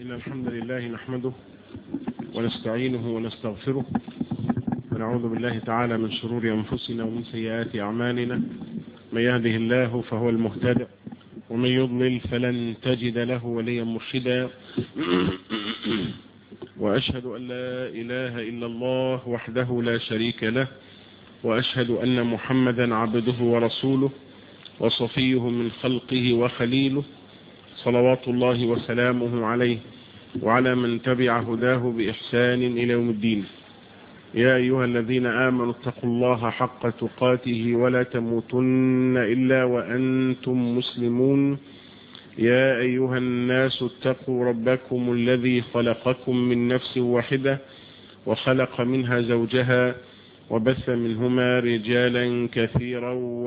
إن الحمد لله نحمده ونستعينه ونستغفره ونعوذ بالله تعالى من شرور أنفسنا ومن سيئات أعمالنا من يهده الله فهو المهتدى ومن يضلل فلن تجد له وليا مرشدا وأشهد أن لا إله إلا الله وحده لا شريك له وأشهد أن محمدا عبده ورسوله وصفيه من خلقه وخليله صلوات الله وسلامه عليه وعلى من تبع هداه بإحسان إلى يوم الدين يا أيها الذين آمنوا اتقوا الله حق تقاته ولا تموتن إلا وأنتم مسلمون يا أيها الناس اتقوا ربكم الذي خلقكم من نفس واحدة وخلق منها زوجها وبث منهما رجالا كثيرا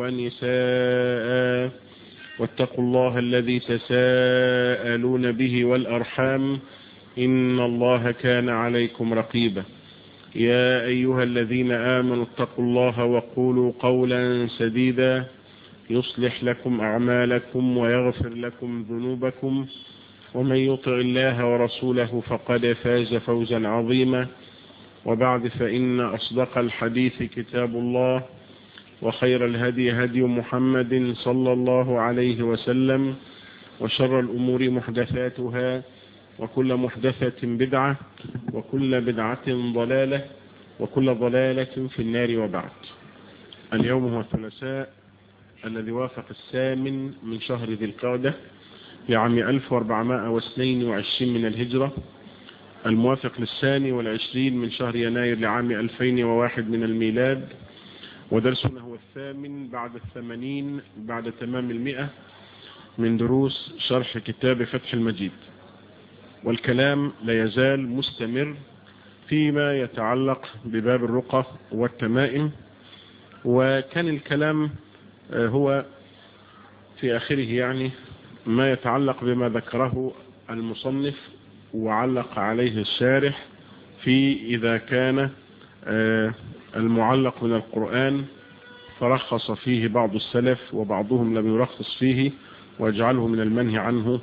ونساء واتقوا الله الذي تساءلون به والأرحام إن الله كان عليكم رقيبا يا أيها الذين آمنوا اتقوا الله وقولوا قولا سديدا يصلح لكم أعمالكم ويغفر لكم ذنوبكم ومن يطع الله ورسوله فقد فاز فوزا عظيما وبعد فإن أصدق الحديث كتاب الله وخير الهدي هدي محمد صلى الله عليه وسلم وشر الأمور محدثاتها وكل محدثة بدعة وكل بدعة ضلالة وكل ضلالة في النار وبعد اليوم هو الثلاثاء الذي وافق الثامن من شهر ذي القعدة لعام 1422 من الهجرة الموافق للثاني والعشرين من شهر يناير لعام 2001 من الميلاد ودرسنا هو الثامن بعد الثمانين بعد تمام المئة من دروس شرح كتاب فتح المجيد والكلام لا يزال مستمر فيما يتعلق بباب الرقى والتمائم وكان الكلام هو في آخره يعني ما يتعلق بما ذكره المصنف وعلق عليه الشارح في إذا كان المعلق من القرآن فرخص فيه بعض السلف وبعضهم لم يرخص فيه واجعله من المنهي عنه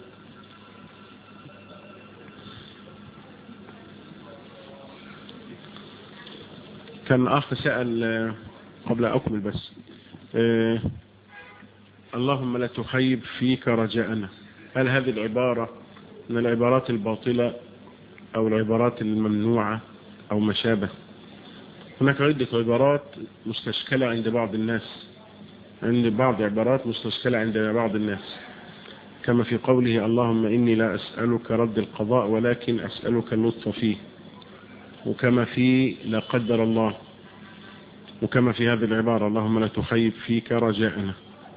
كان أخ سأل قبل أكمل بس اللهم لا تخيب فيك رجاءنا هل هذه العبارة من العبارات الباطلة أو العبارات الممنوعة أو ما شابه هناك عدة عبارات مستشكلة عند بعض الناس عند بعض عبارات مستشكلة عند بعض الناس كما في قوله اللهم إني لا أسألك رد القضاء ولكن أسألك اللطف فيه وكما في لا قدر الله وكما في هذه العبارة اللهم لا تخيب فيك رجاءنا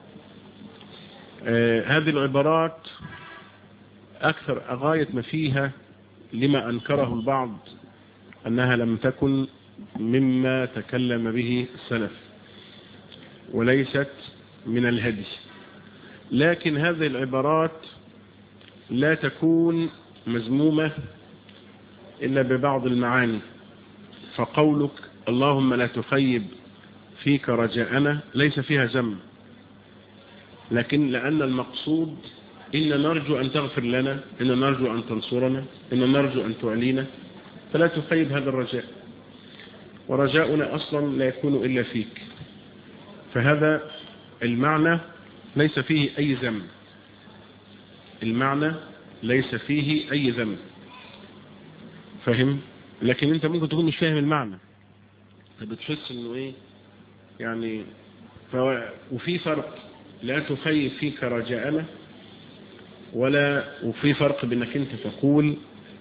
آه هذه العبارات أكثر غاية ما فيها لما أنكره البعض أنها لم تكن مما تكلم به السلف وليست من الهدي لكن هذه العبارات لا تكون مزمومة إلا ببعض المعاني فقولك اللهم لا تخيب فيك رجاءنا ليس فيها ذم لكن لأن المقصود إن نرجو أن تغفر لنا إن نرجو أن تنصرنا إن نرجو أن تعلينا فلا تخيب هذا الرجاء ورجاؤنا أصلا لا يكون إلا فيك فهذا المعنى ليس فيه أي ذنب المعنى ليس فيه أي ذنب فهم لكن انت ممكن تكون مش فاهم المعنى فبتحس انه ايه يعني فو... وفي فرق لا تخيب فيك رجاءنا ولا وفي فرق بانك انت تقول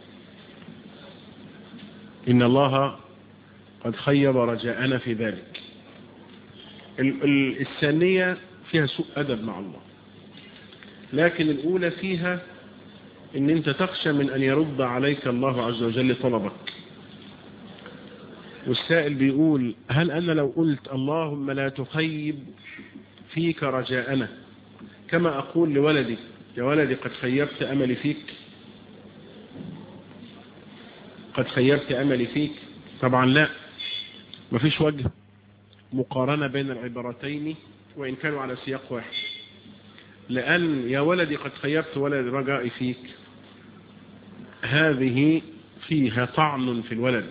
ان الله قد خيب رجاءنا في ذلك الثانية فيها سوء أدب مع الله لكن الأولى فيها ان انت تخشى من ان يرد عليك الله عز وجل طلبك والسائل بيقول هل أنا لو قلت اللهم لا تخيب فيك رجاءنا كما أقول لولدي يا ولدي قد خيبت أملي فيك قد خيبت أملي فيك طبعا لا مفيش وجه مقارنة بين العبارتين وإن كانوا على سياق واحد لأن يا ولدي قد خيبت ولد رجائي فيك هذه فيها طعن في الولد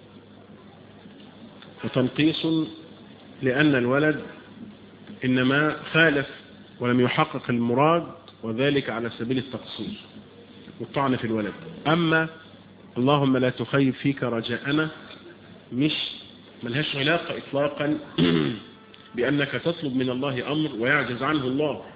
وتنقيص لأن الولد إنما خالف ولم يحقق المراد وذلك على سبيل التقصير والطعن في الولد أما اللهم لا تخيب فيك رجاءنا مش ملهاش علاقة إطلاقا بأنك تطلب من الله أمر ويعجز عنه الله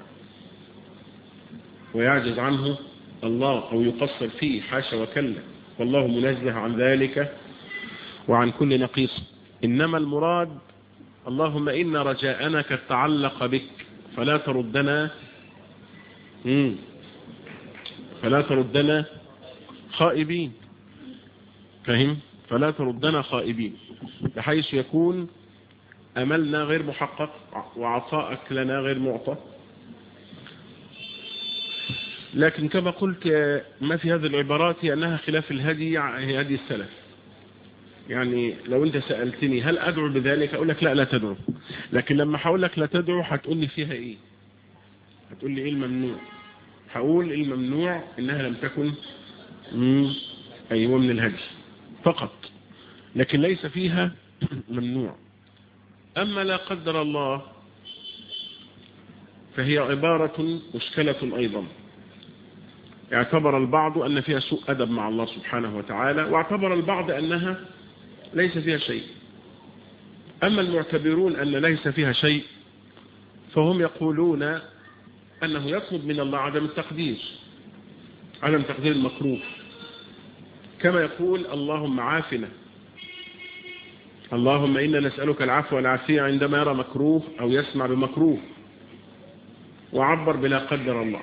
ويعجز عنه الله أو يقصر فيه حاشا وكلا والله منزه عن ذلك وعن كل نقيص إنما المراد اللهم إن رجاءنا قد تعلق بك فلا تردنا مم. فلا تردنا خائبين فهم فلا تردنا خائبين بحيث يكون أملنا غير محقق وعطاءك لنا غير معطى لكن كما قلت ما في هذه العبارات هي أنها خلاف الهدي هي هدي السلف يعني لو أنت سألتني هل أدعو بذلك أقول لك لا لا تدعو لكن لما هقول لك لا تدعو هتقول لي فيها إيه هتقول لي إيه الممنوع هقول الممنوع إنها لم تكن أيوة من الهدي فقط لكن ليس فيها ممنوع أما لا قدر الله فهي عبارة مشكلة أيضا اعتبر البعض أن فيها سوء أدب مع الله سبحانه وتعالى واعتبر البعض أنها ليس فيها شيء أما المعتبرون أن ليس فيها شيء فهم يقولون أنه يطلب من الله عدم التقدير عدم تقدير المكروه كما يقول اللهم عافنا اللهم إنا نسألك العفو والعافية عندما يرى مكروه أو يسمع بمكروه وعبر بلا قدر الله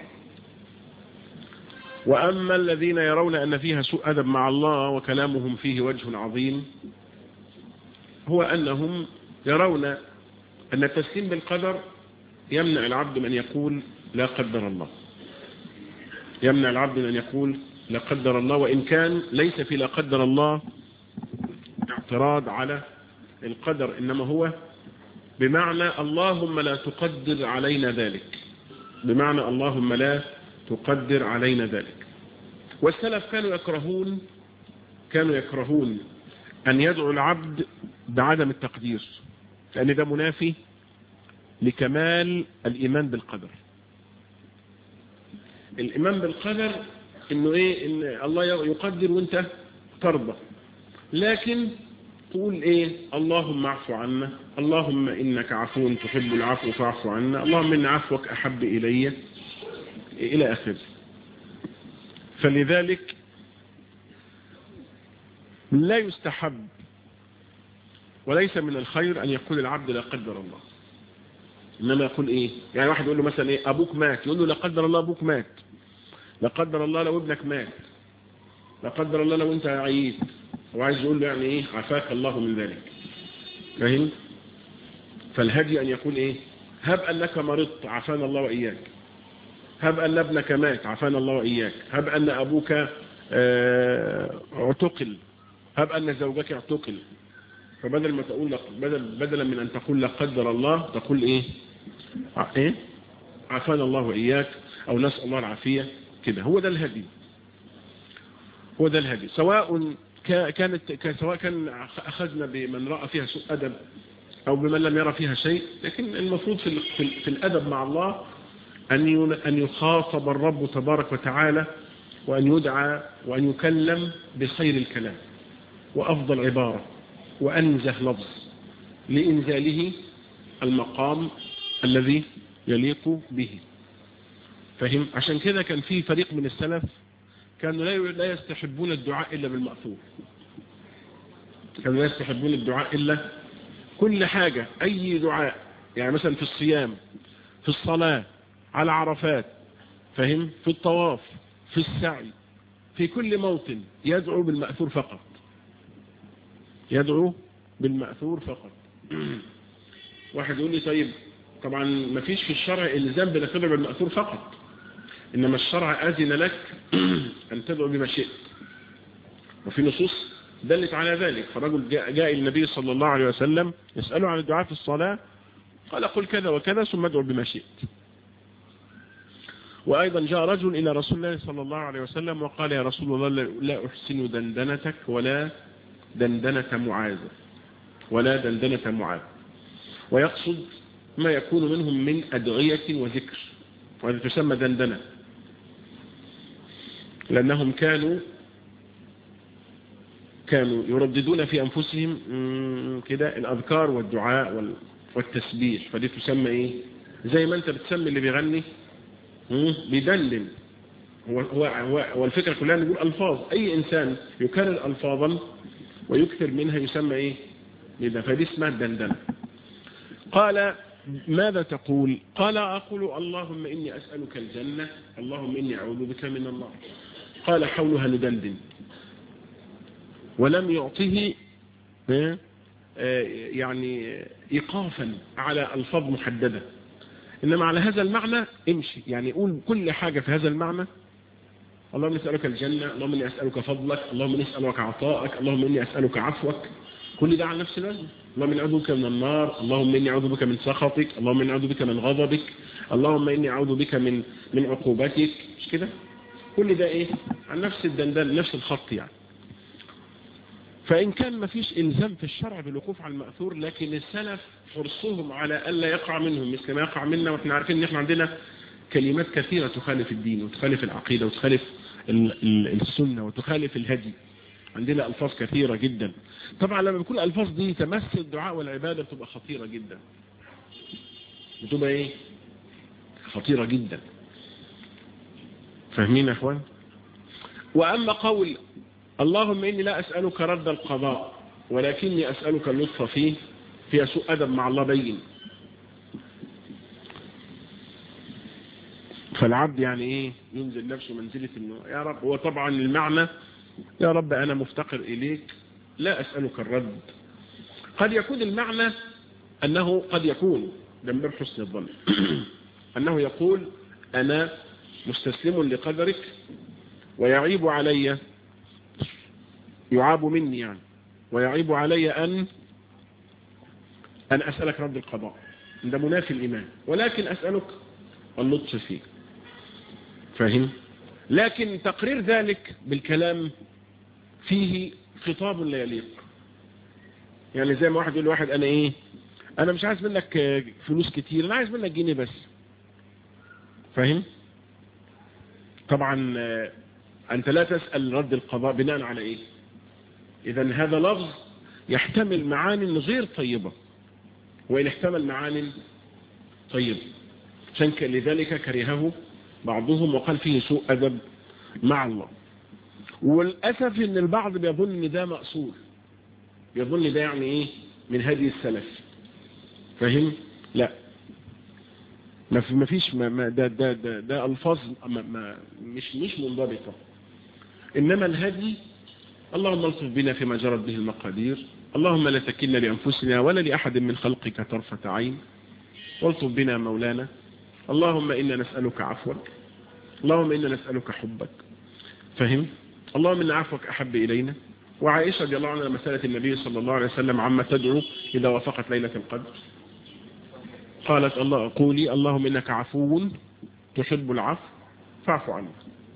وأما الذين يرون أن فيها سوء أدب مع الله وكلامهم فيه وجه عظيم هو أنهم يرون أن التسليم بالقدر يمنع العبد من يقول لا قدر الله يمنع العبد من أن يقول لا قدر الله وإن كان ليس في لا قدر الله اعتراض على القدر إنما هو بمعنى اللهم لا تقدر علينا ذلك بمعنى اللهم لا تقدر علينا ذلك والسلف كانوا يكرهون كانوا يكرهون أن يدعو العبد بعدم التقدير لأن ده منافي لكمال الإيمان بالقدر الإيمان بالقدر إنه إيه إن الله يقدر وإنت ترضى لكن تقول إيه اللهم اعفو عنا اللهم إنك عفو تحب العفو فاعفو عنا اللهم إن عفوك أحب إلي إلى آخره فلذلك لا يستحب وليس من الخير أن يقول العبد لا قدر الله إنما يقول إيه يعني واحد يقول له مثلا إيه أبوك مات يقول له لا قدر الله أبوك مات لا قدر الله لو ابنك مات لا قدر الله لو أنت عييت وعايز يقول له يعني إيه عفاك الله من ذلك فاهم فالهدي أن يقول إيه هب أنك مرضت عفانا الله وإياك هب أن ابنك مات عفانا الله وإياك هب أن أبوك اعتقل هب أن زوجك اعتقل فبدل ما تقول بدل بدلا من أن تقول لا قدر الله تقول إيه إيه عفانا الله وإياك أو نسأل الله العافية كده هو ده الهدي هو ده الهدي سواء كانت سواء كان أخذنا بمن رأى فيها سوء أدب أو بمن لم يرى فيها شيء لكن المفروض في, في الأدب مع الله أن أن يخاطب الرب تبارك وتعالى وأن يدعى وأن يكلم بخير الكلام وأفضل عبارة وأنزه لفظ لإنزاله المقام الذي يليق به فهم عشان كده كان في فريق من السلف كانوا لا يستحبون الدعاء إلا بالمأثور كانوا لا يستحبون الدعاء إلا كل حاجة أي دعاء يعني مثلا في الصيام في الصلاة على عرفات فهم في الطواف في السعي في كل موطن يدعو بالمأثور فقط يدعو بالمأثور فقط واحد يقول لي طيب طبعا ما فيش في الشرع الزام بأنك تدعو بالمأثور فقط إنما الشرع أذن لك أن تدعو بما شئت وفي نصوص دلت على ذلك فرجل جاء, جاء النبي صلى الله عليه وسلم يسأله عن الدعاء في الصلاة قال قل كذا وكذا ثم ادعو بما شئت وأيضا جاء رجل إلى رسول الله صلى الله عليه وسلم وقال يا رسول الله لا أحسن دندنتك ولا دندنة معاذ ولا دندنة معاذ ويقصد ما يكون منهم من أدعية وذكر وهذا تسمى دندنة لأنهم كانوا كانوا يرددون في أنفسهم كده الأذكار والدعاء والتسبيح فدي تسمى إيه زي ما أنت بتسمي اللي بيغني بيدندن هو, هو, هو, هو الفكرة كلها نقول ألفاظ أي إنسان يكرر ألفاظا ويكثر منها يسمى إيه إذا فدي اسمها الدندنة قال ماذا تقول قال أقول اللهم إني أسألك الجنة اللهم إني أعوذ بك من النار قال حولها ندندن ولم يعطه يعني إيقافا على ألفاظ محددة إنما على هذا المعنى امشي يعني قول كل حاجة في هذا المعنى اللهم إني أسألك الجنة اللهم إني أسألك فضلك اللهم إني أسألك عطاءك اللهم إني أسألك عفوك كل ده على نفس الوزن اللهم إني أعوذ بك من النار اللهم إني أعوذ بك من سخطك اللهم إني أعوذ بك من غضبك اللهم إني أعوذ بك من من عقوبتك مش كده كل ده إيه عن نفس الدندان نفس الخط يعني فإن كان ما فيش إلزام في الشرع بالوقوف على المأثور لكن السلف حرصهم على ألا يقع منهم مثل ما يقع منا وإحنا عارفين إن إحنا عندنا كلمات كثيرة تخالف الدين وتخالف العقيدة وتخالف السنة وتخالف الهدي عندنا ألفاظ كثيرة جدا طبعا لما بيكون الألفاظ دي تمثل الدعاء والعبادة بتبقى خطيرة جدا بتبقى إيه خطيرة جدا فاهمين يا أخوان وأما قول اللهم إني لا أسألك رد القضاء ولكني أسألك اللطف فيه فيها سوء أدب مع الله بين فالعبد يعني إيه ينزل نفسه منزلة إنه يا رب هو طبعا المعنى يا رب أنا مفتقر إليك لا أسألك الرد قد يكون المعنى أنه قد يكون ده من باب حسن الظن أنه يقول أنا مستسلم لقدرك ويعيب علي يعاب مني يعني ويعيب علي أن أن أسألك رد القضاء ده منافي الإيمان ولكن أسألك اللطف فيه فاهم لكن تقرير ذلك بالكلام فيه خطاب لا يليق يعني زي ما واحد يقول لواحد أنا إيه أنا مش عايز منك فلوس كتير أنا عايز منك جنيه بس فاهم طبعا أنت لا تسأل رد القضاء بناء على إيه إذا هذا لفظ يحتمل معان غير طيبة وإن احتمل معان طيبة عشان لذلك كرهه بعضهم وقال فيه سوء أدب مع الله والأسف إن البعض بيظن إن ده مقصود بيظن ده يعني إيه من هذه السلف فهم لا ما فيش ما ما ده ده ده, ده الفاظ ما ما مش مش منضبطه انما الهدي اللهم الطف بنا فيما جرت به المقادير اللهم لا تكلنا لانفسنا ولا لاحد من خلقك طرفه عين والطف بنا مولانا اللهم انا نسالك عفوك اللهم انا نسالك حبك فهم اللهم ان عفوك احب الينا وعائشه رضي الله عنها لما سالت النبي صلى الله عليه وسلم عما تدعو اذا وافقت ليله القدر قالت الله قولي اللهم إنك عفو تحب العفو فاعف عني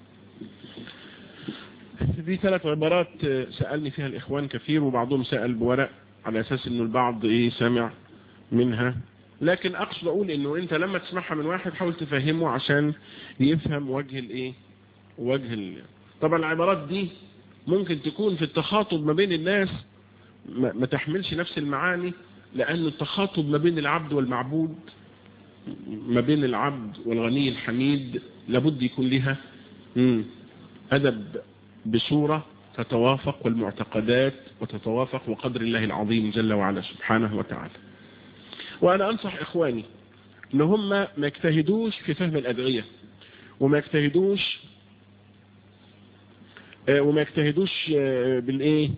دي ثلاث عبارات سألني فيها الإخوان كثير وبعضهم سأل بورق على أساس أنه البعض إيه سمع منها لكن أقصد أقول أنه أنت لما تسمعها من واحد حاول تفهمه عشان يفهم وجه الإيه وجه ال... طبعا العبارات دي ممكن تكون في التخاطب ما بين الناس ما, ما تحملش نفس المعاني لأن التخاطب ما بين العبد والمعبود ما بين العبد والغني الحميد لابد يكون لها أدب بصورة تتوافق والمعتقدات وتتوافق وقدر الله العظيم جل وعلا سبحانه وتعالى وأنا أنصح إخواني إن هم ما يجتهدوش في فهم الأدعية وما يجتهدوش وما يجتهدوش بالإيه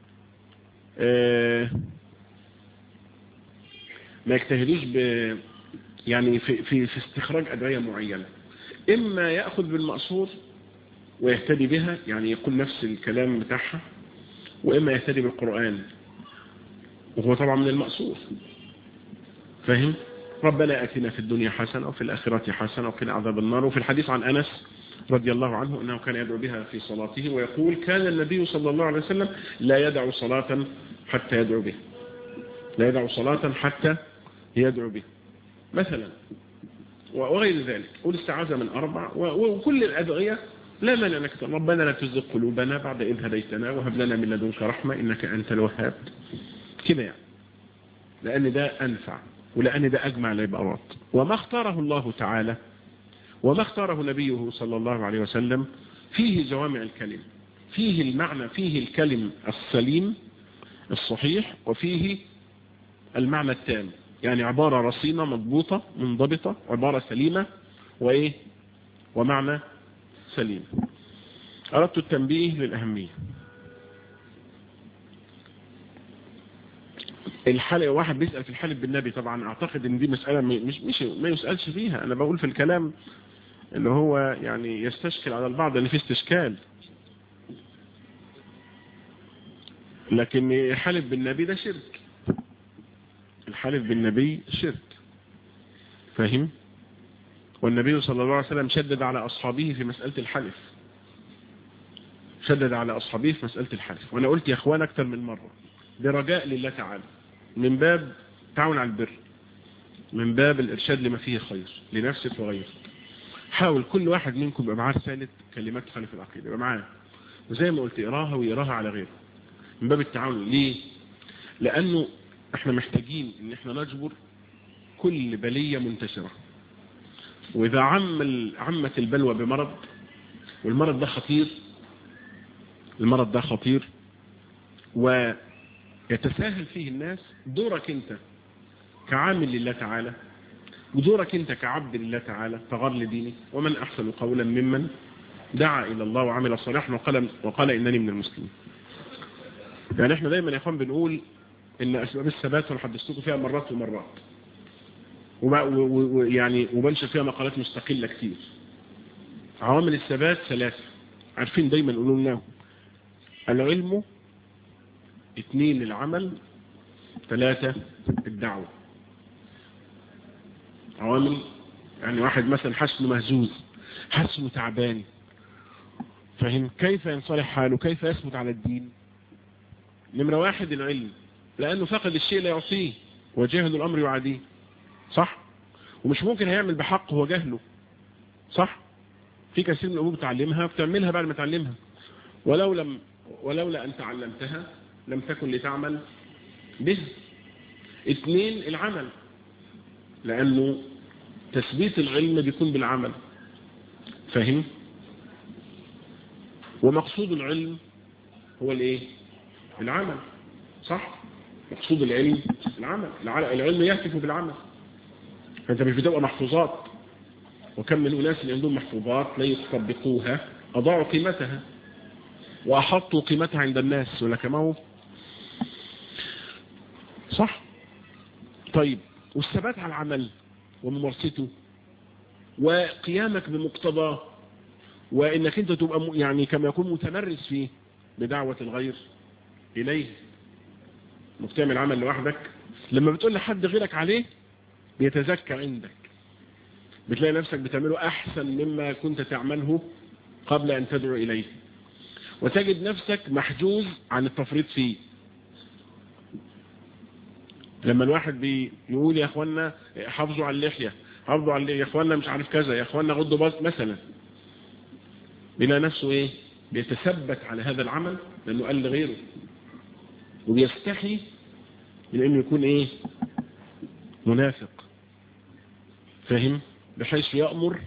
ما يجتهدوش ب يعني في في في استخراج ادعيه معينه اما ياخذ بالمقصود ويهتدي بها يعني يقول نفس الكلام بتاعها واما يهتدي بالقران وهو طبعا من المقصود فاهم ربنا أتنا في الدنيا حسنة وفي الآخرة حسنة وقنا عذاب النار وفي الحديث عن أنس رضي الله عنه أنه كان يدعو بها في صلاته ويقول كان النبي صلى الله عليه وسلم لا يدع صلاة حتى يدعو بها لا يدع صلاة حتى يدعو بها مثلا وغير ذلك والاستعاذة من أربع وكل الأدعية لا مانع انك ربنا لا تزغ قلوبنا بعد إذ هديتنا وهب لنا من لدنك رحمة إنك أنت الوهاب كده يعني لأن ده أنفع ولأن ده أجمع العبارات وما اختاره الله تعالى وما اختاره نبيه صلى الله عليه وسلم فيه جوامع الكلم فيه المعنى فيه الكلم السليم الصحيح وفيه المعنى التام يعني عبارة رصينة مضبوطة منضبطة عبارة سليمة وإيه ومعنى سليم أردت التنبيه للأهمية الحلقة واحد بيسأل في الحلف بالنبي طبعا اعتقد ان دي مسألة مش, مش ما يسألش فيها انا بقول في الكلام اللي هو يعني يستشكل على البعض ان في استشكال لكن الحلف بالنبي ده شرك الحلف بالنبي شرك فاهم والنبي صلى الله عليه وسلم شدد على أصحابه في مسألة الحلف شدد على أصحابه في مسألة الحلف وأنا قلت يا أخوان أكثر من مرة برجاء لله تعالى من باب تعاون على البر من باب الإرشاد لما فيه خير لنفسك وغيرك حاول كل واحد منكم يبقى معاه رسالة كلمات خلف العقيدة يبقى معاه وزي ما قلت اقراها ويقراها على غيره من باب التعاون ليه لأنه احنا محتاجين ان احنا نجبر كل بلية منتشرة واذا عم عمت البلوى بمرض والمرض ده خطير المرض ده خطير ويتساهل فيه الناس دورك انت كعامل لله تعالى ودورك انت كعبد لله تعالى فغر لدينه ومن احسن قولا ممن دعا الى الله وعمل صالحا وقال, وقال انني من المسلمين يعني احنا دايما يا اخوان بنقول ان اسباب الثبات انا حدثتكم فيها مرات ومرات ويعني وبنشر فيها مقالات مستقلة كتير عوامل الثبات ثلاثة عارفين دايما يقولوا لنا العلم اثنين العمل ثلاثة الدعوة عوامل يعني واحد مثلا حسن مهزوز حسن تعبان فهم كيف ينصلح حاله كيف يثبت على الدين نمرة واحد العلم لأنه فقد الشيء لا يعصيه وجاهل الأمر يعاديه صح ومش ممكن هيعمل بحق هو جهله صح في كثير من الأمور بتعلمها وبتعملها بعد ما تعلمها ولو لم ولولا أن تعلمتها لم تكن لتعمل به اثنين العمل لأنه تثبيت العلم بيكون بالعمل فاهم ومقصود العلم هو الايه العمل صح مقصود العلم العمل العلم يهتف بالعمل فانت مش بتبقى محفوظات وكم من أناس اللي عندهم محفوظات لا يطبقوها أضاعوا قيمتها وأحطوا قيمتها عند الناس ولا كما هو صح طيب والثبات على العمل وممارسته وقيامك بمقتضاه وانك انت تبقى يعني كما يكون متمرس فيه بدعوة الغير اليه انك تعمل عمل لوحدك لما بتقول لحد غيرك عليه بيتزكى عندك بتلاقي نفسك بتعمله احسن مما كنت تعمله قبل ان تدعو اليه وتجد نفسك محجوز عن التفريط فيه لما الواحد بيقول يا اخوانا حافظوا على اللحية حافظوا على اللحية يا اخوانا مش عارف كذا يا اخوانا غضوا باص مثلا بلا نفسه ايه بيتثبت على هذا العمل لانه قال لغيره وبيستحي من انه يكون ايه منافق فاهم بحيث يأمر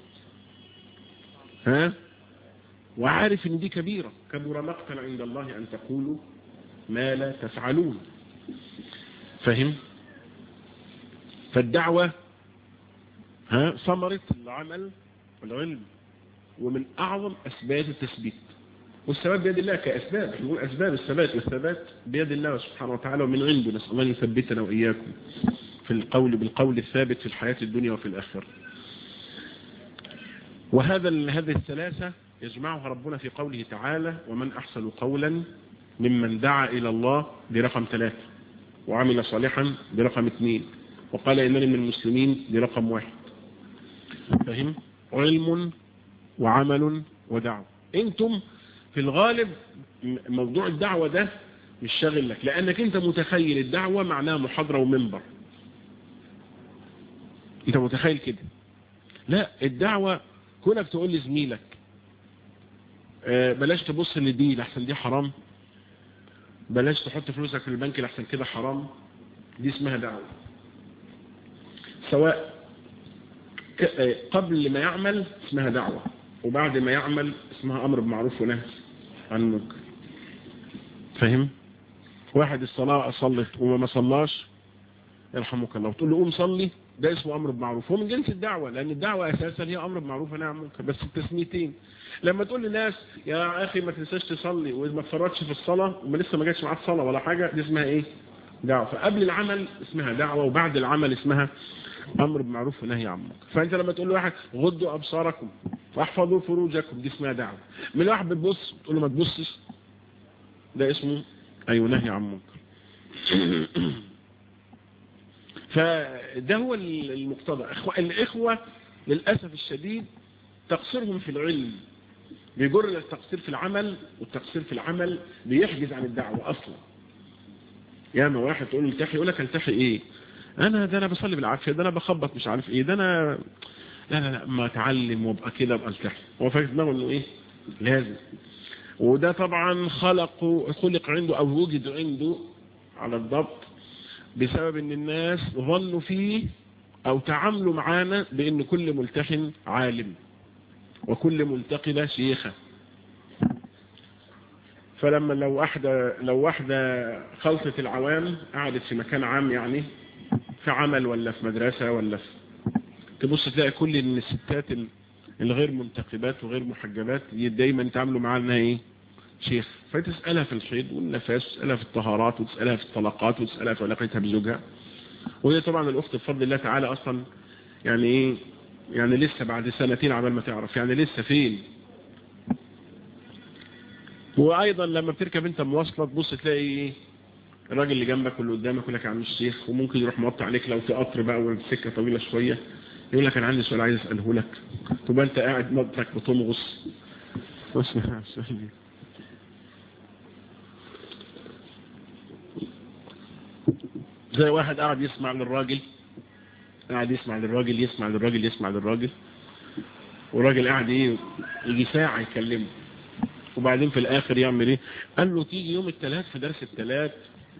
ها وعارف ان دي كبيرة كبر مقتا عند الله ان تقولوا ما لا تفعلون فاهم فالدعوة ها ثمرة العمل والعلم ومن أعظم أسباب التثبيت والثبات بيد الله كأسباب نقول أسباب الثبات والثبات بيد الله سبحانه وتعالى ومن عنده نسأل الله يثبتنا وإياكم في القول بالقول الثابت في الحياة الدنيا وفي الآخرة وهذا هذه الثلاثة يجمعها ربنا في قوله تعالى ومن أحسن قولا ممن دعا إلى الله برقم ثلاثة وعمل صالحا برقم اثنين وقال إنني من المسلمين دي رقم واحد فهم علم وعمل ودعوة انتم في الغالب موضوع الدعوة ده مش شاغل لك لأنك انت متخيل الدعوة معناها محاضرة ومنبر انت متخيل كده لا الدعوة كونك تقول لزميلك آه بلاش تبص لدي لحسن دي حرام بلاش تحط فلوسك في البنك لحسن كده حرام دي اسمها دعوة سواء قبل ما يعمل اسمها دعوة وبعد ما يعمل اسمها أمر بمعروف ونهي عن المنكر فهم واحد الصلاة أصلت وما ما صلاش يرحمك الله وتقول له قوم صلي ده اسمه أمر بمعروف هو من جنس الدعوة لأن الدعوة أساسا هي أمر بمعروف ونهي عن المنكر بس التسميتين لما تقول للناس يا أخي ما تنساش تصلي وإذا ما تفرطش في الصلاة وما لسه ما جاتش معاك صلاة ولا حاجة دي اسمها إيه دعوة فقبل العمل اسمها دعوة وبعد العمل اسمها امر بمعروف ونهي عن منكر فانت لما تقول لواحد غضوا ابصاركم واحفظوا فروجكم دي اسمها دعوه من واحد بتبص تقول له ما تبصش ده اسمه ايوه نهي عن منكر فده هو المقتضى الاخوه للاسف الشديد تقصيرهم في العلم بيجر التقصير في العمل والتقصير في العمل بيحجز عن الدعوه اصلا ياما واحد تقول له التحي يقول لك التحي ايه انا ده انا بصلي بالعافيه ده انا بخبط مش عارف ايه ده انا لا لا لا ما اتعلم وابقى كده ابقى التحي هو فاكر دماغه انه ايه لازم وده طبعا خلق خلق عنده او وجد عنده على الضبط بسبب ان الناس ظنوا فيه او تعاملوا معانا بان كل ملتحن عالم وكل ملتقبة شيخة فلما لو واحدة لو واحدة خلطة العوام قعدت في مكان عام يعني في عمل ولا في مدرسة ولا في تبص تلاقي كل ان الستات الغير منتقبات وغير محجبات دايما يتعاملوا معاها انها ايه شيخ فتسألها في الحيض والنفاس تسألها في الطهارات وتسألها في الطلقات وتسألها في علاقتها بزوجها وهي طبعا الأخت بفضل الله تعالى أصلا يعني ايه يعني لسه بعد سنتين عمال ما تعرف يعني لسه فين وأيضا لما بتركب انت مواصلة تبص تلاقي ايه الراجل اللي جنبك واللي قدامك يقول لك يا عم الشيخ وممكن يروح موطي عليك لو في قطر بقى والسكه طويله شويه يقول لك انا عندي سؤال عايز اساله لك تبقى انت قاعد نظرك بتمغص واسمع السؤال زي واحد قاعد يسمع للراجل قاعد يسمع للراجل يسمع للراجل يسمع للراجل والراجل قاعد ايه يجي ساعه يكلمه وبعدين في الاخر يعمل ايه قال له تيجي يوم الثلاث في درس الثلاث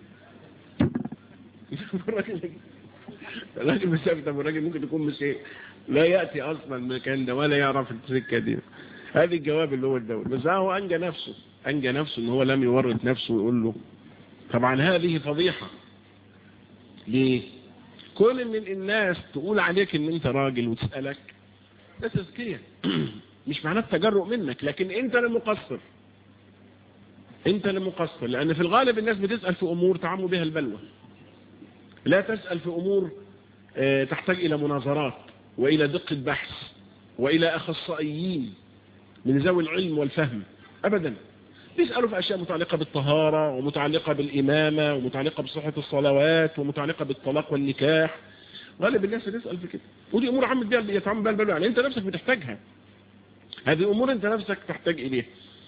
الراجل مش طب الراجل ممكن يكون مش ايه لا يأتي اصلا المكان ده ولا يعرف السكه دي هذه الجواب اللي هو الدول بس هو انجى نفسه انجى نفسه ان هو لم يورط نفسه ويقول له طبعا هذه فضيحه ليه كل من الناس تقول عليك ان انت راجل وتسالك ده تزكيه مش معناه التجرؤ منك لكن انت اللي مقصر انت اللي مقصر لان في الغالب الناس بتسأل في امور تعم بها البلوى لا تسأل في امور اه تحتاج الى مناظرات والى دقة بحث والى اخصائيين من ذوي العلم والفهم ابدا بيسألوا في اشياء متعلقة بالطهارة ومتعلقة بالامامة ومتعلقة بصحة الصلوات ومتعلقة بالطلاق والنكاح غالب الناس بتسأل في كده ودي امور عم بيها يتعامل بها البلوى يعني انت نفسك بتحتاجها هذه امور انت نفسك تحتاج اليها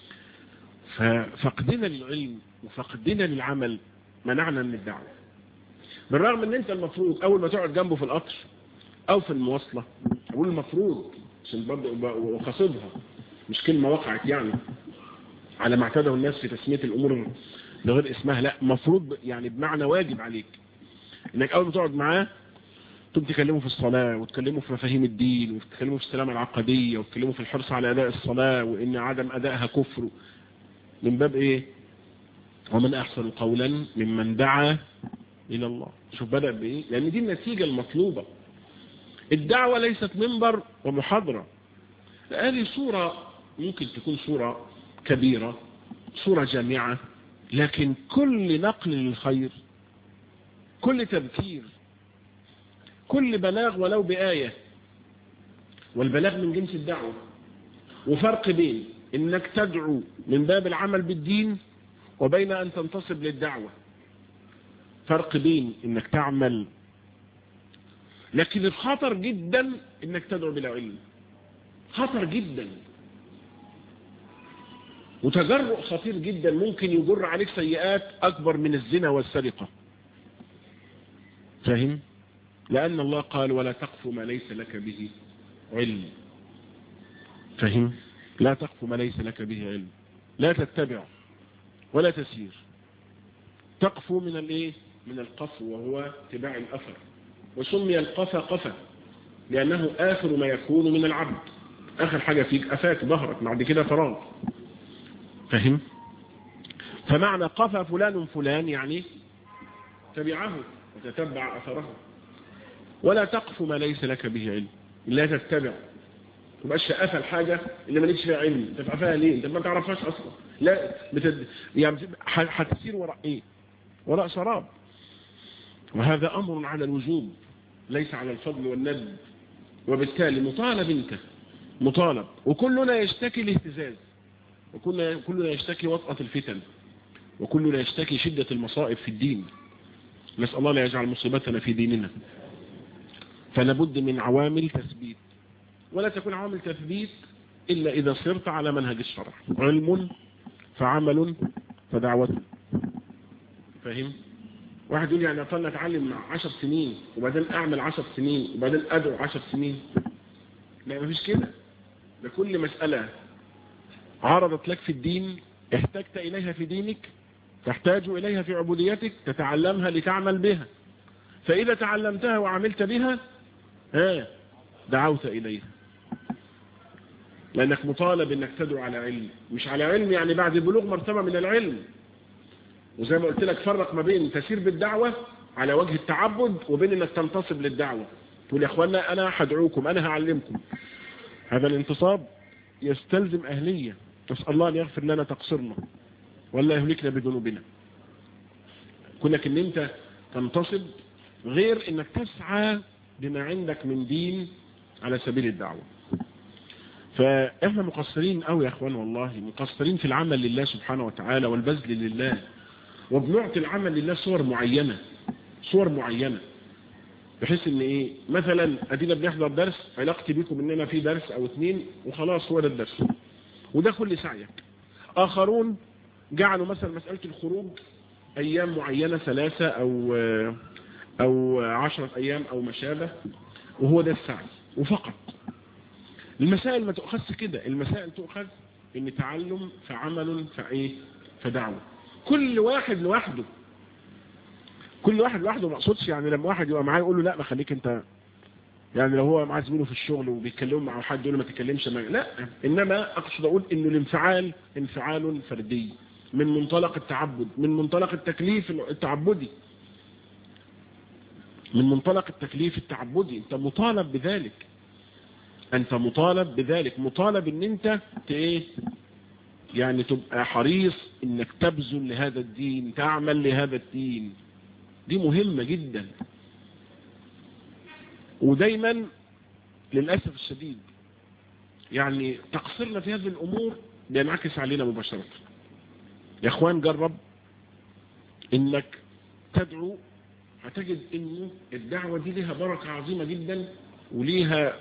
ففقدنا للعلم وفقدنا للعمل منعنا من الدعوة بالرغم ان انت المفروض اول ما تقعد جنبه في القطر او في المواصلة اقول المفروض عشان برضه وقصدها مش كلمة وقعت يعني على ما اعتاده الناس في تسمية الامور لغير اسمها لا مفروض يعني بمعنى واجب عليك انك اول ما تقعد معاه تقوم تكلموا في الصلاة وتكلموا في مفاهيم الدين وتكلموا في السلامة العقدية وتكلموا في الحرص على أداء الصلاة وإن عدم أدائها كفر من باب إيه ومن أحسن قولا ممن دعا إلى الله شوف بدأ بإيه لأن دي النتيجة المطلوبة الدعوة ليست منبر ومحاضرة هذه صورة ممكن تكون صورة كبيرة صورة جامعة لكن كل نقل للخير كل تذكير كل بلاغ ولو بآية والبلاغ من جنس الدعوة وفرق بين انك تدعو من باب العمل بالدين وبين ان تنتصب للدعوة فرق بين انك تعمل لكن الخطر جدا انك تدعو بلا علم خطر جدا وتجرؤ خطير جدا ممكن يجر عليك سيئات اكبر من الزنا والسرقة فاهم لان الله قال ولا تقف ما ليس لك به علم فاهم لا تقف ما ليس لك به علم لا تتبع ولا تسير تقفو من الايه من القفو وهو اتباع الاثر وسمي القفا قفا لانه اخر ما يكون من العبد اخر حاجة فيك افاك ظهرك بعد كده فراغ فهم فمعنى قفا فلان فلان يعني تبعه وتتبع اثره ولا تقف ما ليس لك به علم لا تتبع تبقاش قفا الحاجة اللي ما لكش فيها علم انت قفاها ليه انت ما تعرفهاش اصلا لا بتد... يعني هتسير وراء ايه وراء سراب وهذا امر على الوجوب ليس على الفضل والندب وبالتالي مطالب انت مطالب وكلنا يشتكي الاهتزاز وكلنا كلنا يشتكي وطأة الفتن وكلنا يشتكي شدة المصائب في الدين نسأل الله لا يجعل مصيبتنا في ديننا فلابد من عوامل تثبيت ولا تكون عوامل تثبيت إلا إذا صرت على منهج الشرع علم فعمل فدعوة فاهم واحد يقول يعني أطلع أتعلم مع عشر سنين وبعدين أعمل عشر سنين وبعدين أدعو عشر سنين لا مفيش كده ده كل مسألة عرضت لك في الدين احتجت إليها في دينك تحتاج إليها في عبوديتك تتعلمها لتعمل بها فإذا تعلمتها وعملت بها ها دعوت إليها لأنك مطالب أنك تدعو على علم مش على علم يعني بعد بلوغ مرتبة من العلم وزي ما قلت لك فرق ما بين تسير بالدعوة على وجه التعبد وبين أنك تنتصب للدعوة تقول يا أخوانا أنا هدعوكم أنا هعلمكم هذا الانتصاب يستلزم أهلية نسأل الله أن يغفر لنا تقصرنا ولا يهلكنا بذنوبنا كونك ان انت تنتصب غير انك تسعى بما عندك من دين على سبيل الدعوة فاحنا مقصرين قوي يا اخوان والله مقصرين في العمل لله سبحانه وتعالى والبذل لله وبنعطي العمل لله صور معينة صور معينة بحيث ان ايه مثلا ادينا بنحضر درس علاقتي بيكم اننا في درس او اتنين وخلاص هو ده الدرس وده كل سعيك اخرون جعلوا مثلا مسألة الخروج ايام معينة ثلاثة او او عشرة ايام او ما شابه وهو ده السعي وفقط المسائل ما تؤخذش كده المسائل تؤخذ ان تعلم فعمل فايه فدعوة كل واحد لوحده كل واحد لوحده ما اقصدش يعني لما واحد يبقى معاه يقول له لا ما خليك انت يعني لو هو معاه زميله في الشغل وبيتكلموا مع حد يقول له ما تتكلمش معاه لا انما اقصد اقول انه الانفعال انفعال فردي من منطلق التعبد من منطلق التكليف التعبدي من منطلق التكليف التعبدي انت مطالب بذلك انت مطالب بذلك مطالب ان انت ايه يعني تبقى حريص انك تبذل لهذا الدين تعمل لهذا الدين دي مهمة جدا ودايما للأسف الشديد يعني تقصيرنا في هذه الأمور بينعكس علينا مباشرة يا اخوان جرب انك تدعو هتجد انه الدعوة دي لها بركة عظيمة جدا وليها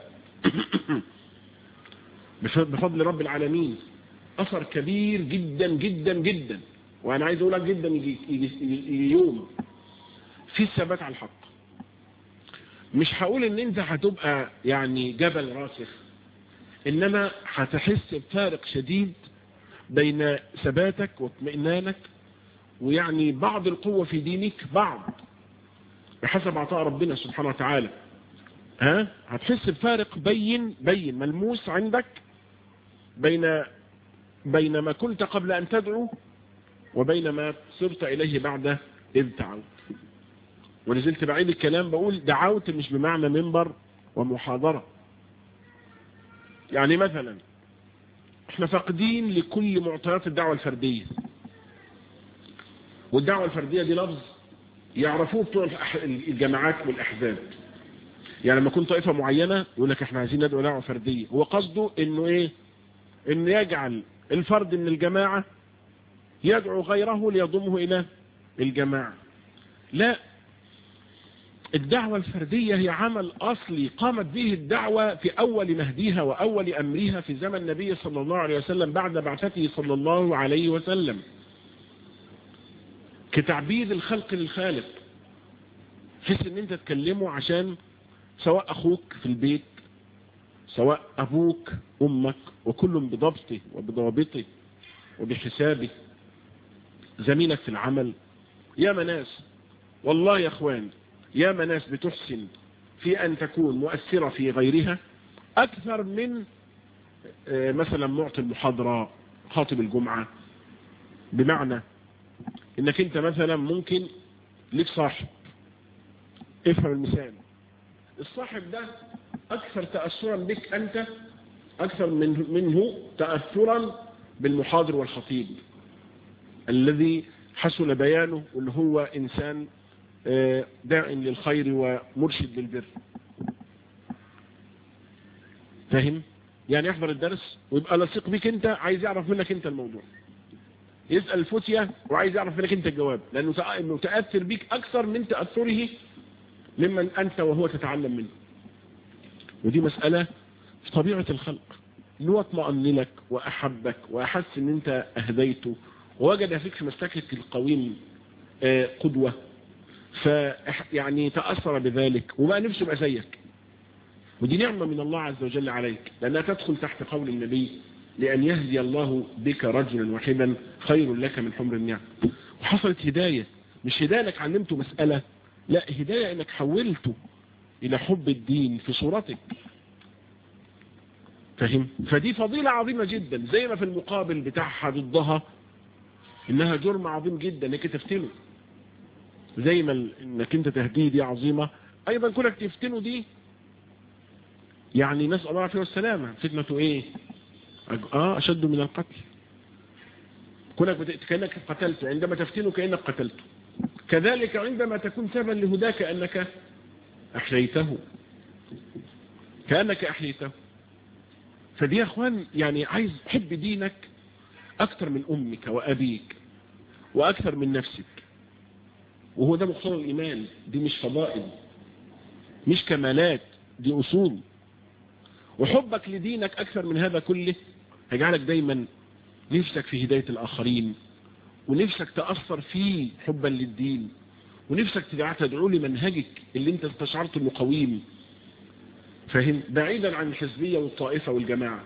بفضل رب العالمين اثر كبير جدا جدا جدا وانا عايز اقولك جدا يجي, يجي, يجي يوم في الثبات على الحق مش هقول ان انت هتبقى يعني جبل راسخ انما هتحس بفارق شديد بين ثباتك واطمئنانك ويعني بعض القوة في دينك بعض بحسب عطاء ربنا سبحانه وتعالى ها هتحس بفارق بين بين ملموس عندك بين بين ما كنت قبل أن تدعو وبين ما صرت إليه بعد إذ دعوت ونزلت بعيد الكلام بقول دعوت مش بمعنى منبر ومحاضرة يعني مثلا احنا فاقدين لكل معطيات الدعوة الفردية والدعوة الفردية دي لفظ يعرفوه بتوع الجماعات والأحزاب يعني لما كنت طائفة معينة يقول لك احنا عايزين ندعو دعوة فردية هو قصده انه ايه انه يجعل الفرد من الجماعة يدعو غيره ليضمه الى الجماعة لا الدعوة الفردية هي عمل أصلي قامت به الدعوة في أول مهديها وأول أمرها في زمن النبي صلى الله عليه وسلم بعد بعثته صلى الله عليه وسلم كتعبيد الخلق للخالق حس ان انت تكلمه عشان سواء اخوك في البيت سواء ابوك امك وكل بضبطه وبضابطه وبحسابه زميلك في العمل يا مناس والله يا اخوان يا مناس بتحسن في ان تكون مؤثرة في غيرها اكثر من مثلا معطي المحاضرة خاطب الجمعة بمعنى انك انت مثلا ممكن ليك صاحب افهم المثال الصاحب ده اكثر تأثرا بك انت اكثر من منه تأثرا بالمحاضر والخطيب الذي حسن بيانه واللي هو انسان داع للخير ومرشد للبر فاهم يعني يحضر الدرس ويبقى لصيق بك انت عايز يعرف منك انت الموضوع يسأل الفتية وعايز يعرف منك انت الجواب لانه متأثر بيك اكثر من تأثره ممن انت وهو تتعلم منه ودي مسألة في طبيعة الخلق انه اطمأن لك واحبك واحس ان انت اهديته ووجد فيك في مسلكك القويم قدوة ف يعني تأثر بذلك وبقى نفسه يبقى زيك ودي نعمة من الله عز وجل عليك لأنها تدخل تحت قول النبي لأن يهدي الله بك رجلا واحدا خير لك من حمر النعم وحصلت هداية مش هداية انك علمته مسألة لا هداية انك حولته الى حب الدين في صورتك فهم فدي فضيلة عظيمة جدا زي ما في المقابل بتاعها ضدها انها جرم عظيم جدا انك تفتنه زي ما انك انت تهديه دي عظيمة ايضا كونك تفتنه دي يعني نسأل الله عليه والسلامة فتنة ايه اه اشد من القتل كونك كأنك قتلته عندما تفتنه كأنك قتلته كذلك عندما تكون سببا لهداك أنك أحييته كأنك أحييته فدي يا أخوان يعني عايز حب دينك أكثر من أمك وأبيك وأكثر من نفسك وهو ده مقتضى الإيمان دي مش فضائل مش كمالات دي أصول وحبك لدينك أكثر من هذا كله هيجعلك دايما نفسك في هداية الآخرين ونفسك تأثر فيه حبا للدين ونفسك تدعو لمنهجك اللي انت استشعرت انه قويم فهم بعيدا عن الحزبية والطائفة والجماعة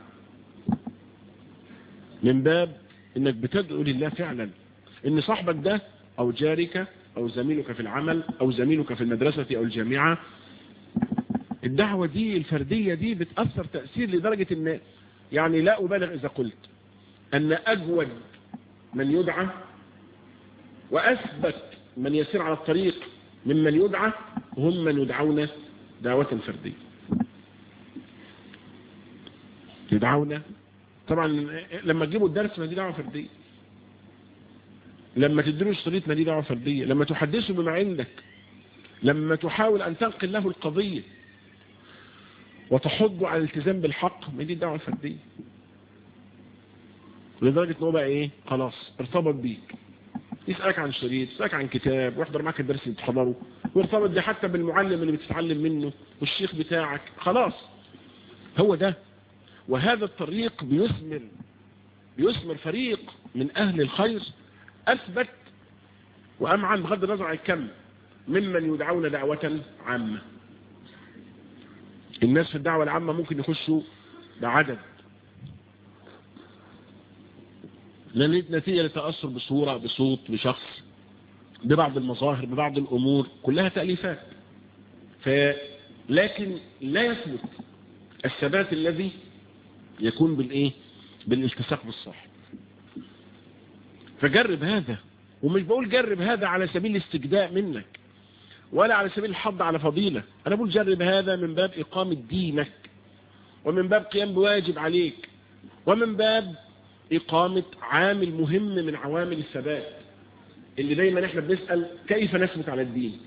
من باب انك بتدعو لله فعلا ان صاحبك ده او جارك او زميلك في العمل او زميلك في المدرسة او الجامعة الدعوة دي الفردية دي بتأثر تأثير لدرجة ان يعني لا أبالغ إذا قلت أن أجود من يدعى وأثبت من يسير على الطريق ممن يدعى هم من يدعون دعوة فردية يدعون طبعا لما تجيبوا الدرس ما دي دعوة فردية لما تديله الشريط ما دي دعوة فردية لما تحدثه بما عندك لما تحاول أن تنقل له القضية وتحضه على الالتزام بالحق ما دي الدعوة الفردية لدرجة انه بقى ايه خلاص ارتبط بيك يسألك عن شريط يسألك عن كتاب ويحضر معك الدرس اللي بتحضره ويرتبط ده حتى بالمعلم اللي بتتعلم منه والشيخ بتاعك خلاص هو ده وهذا الطريق بيثمر بيثمر فريق من أهل الخير أثبت وأمعن بغض النظر عن الكم ممن يدعون دعوة عامة الناس في الدعوة العامة ممكن يخشوا بعدد لأن نتيجة لتأثر بصورة بصوت بشخص ببعض المظاهر ببعض الأمور كلها تأليفات ف لكن لا يثبت الثبات الذي يكون بالإيه بالالتصاق بالصاحب فجرب هذا ومش بقول جرب هذا على سبيل الاستجداء منك ولا على سبيل الحض على فضيلة أنا بقول جرب هذا من باب إقامة دينك ومن باب قيام بواجب عليك ومن باب إقامة عامل مهم من عوامل الثبات اللي دايما احنا بنسأل كيف نثبت على الدين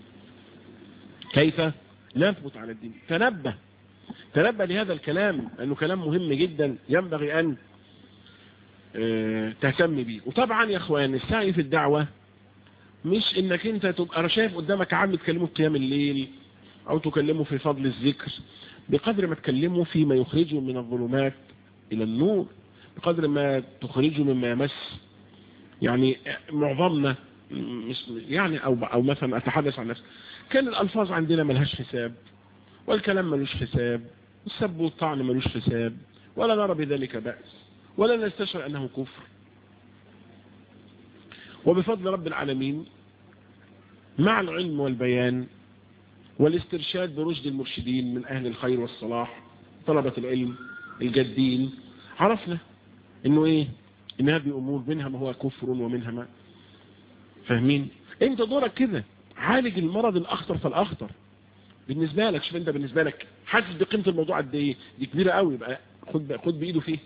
كيف نثبت على الدين تنبه تنبه لهذا الكلام لأنه كلام مهم جدا ينبغي أن اه تهتم به وطبعا يا اخوان السعي في الدعوة مش انك انت تبقى شايف قدامك عم تكلمه في قيام الليل او تكلمه في فضل الذكر بقدر ما تكلمه فيما يخرجه من الظلمات الى النور بقدر ما تخرجه مما يمس يعني معظمنا مش يعني او او مثلا اتحدث عن نفسي كان الالفاظ عندنا ملهاش حساب والكلام ملوش حساب والسب والطعن ملوش حساب ولا نرى بذلك بأس ولا نستشعر انه كفر وبفضل رب العالمين مع العلم والبيان والاسترشاد برشد المرشدين من أهل الخير والصلاح طلبة العلم الجادين عرفنا انه ايه ان هذه امور منها ما هو كفر ومنها ما فاهمين انت دورك كده عالج المرض الاخطر فالاخطر بالنسبة لك شوف انت بالنسبة لك حاسس بقيمة الموضوع قد ايه دي كبيرة قوي يبقى خد خد بايده فيه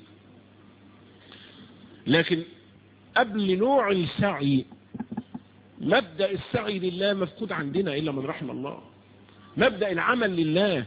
لكن قبل نوع السعي مبدأ السعي لله مفقود عندنا إلا من رحم الله مبدأ العمل لله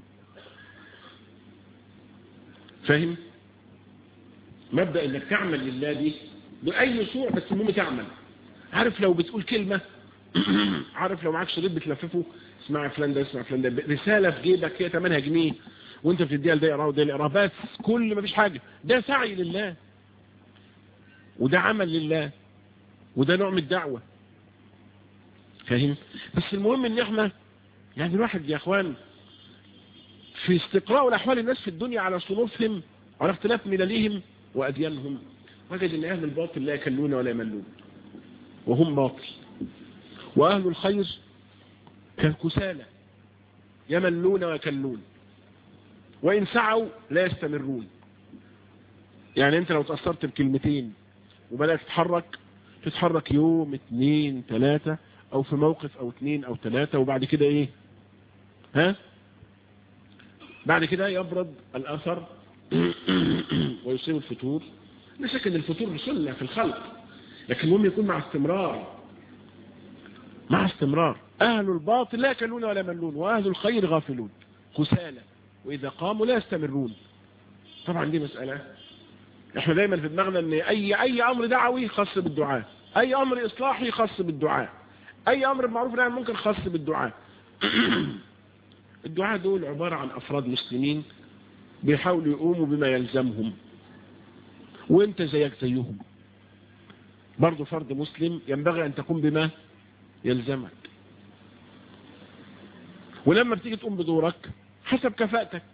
فاهم مبدأ انك تعمل لله دي بأي صورة بس المهم تعمل عارف لو بتقول كلمة عارف لو معاك شريط بتلففه اسمع فلان ده اسمع فلان ده رسالة في جيبك هي 8 جنيه وانت بتديها لده يقراها وده يقراها بس كل ما فيش حاجة ده سعي لله وده عمل لله وده نوع من الدعوة فاهم بس المهم ان احنا يعني الواحد يا اخوان في استقراء الاحوال الناس في الدنيا على صنوفهم على اختلاف مللهم واديانهم وجد ان اهل الباطل لا يكلون ولا يملون وهم باطل واهل الخير كالكسالى يملون ويكلون وان سعوا لا يستمرون يعني انت لو تأثرت بكلمتين وبدأت تتحرك تتحرك يوم اتنين تلاتة او في موقف او اتنين او تلاتة وبعد كده ايه ها بعد كده يبرد الاثر ويصيب الفتور لا شك ان الفتور سنة في الخلق لكن المهم يكون مع استمرار مع استمرار اهل الباطل لا يكلون ولا يملون واهل الخير غافلون كسالى واذا قاموا لا يستمرون طبعا دي مسألة احنا دايما في دماغنا ان اي اي امر دعوي خاص بالدعاء اي امر اصلاحي خاص بالدعاء اي امر بمعروف نهي ممكن خاص بالدعاء الدعاء دول عبارة عن افراد مسلمين بيحاولوا يقوموا بما يلزمهم وانت زيك زيهم برضو فرد مسلم ينبغي ان تقوم بما يلزمك ولما بتيجي تقوم بدورك حسب كفاءتك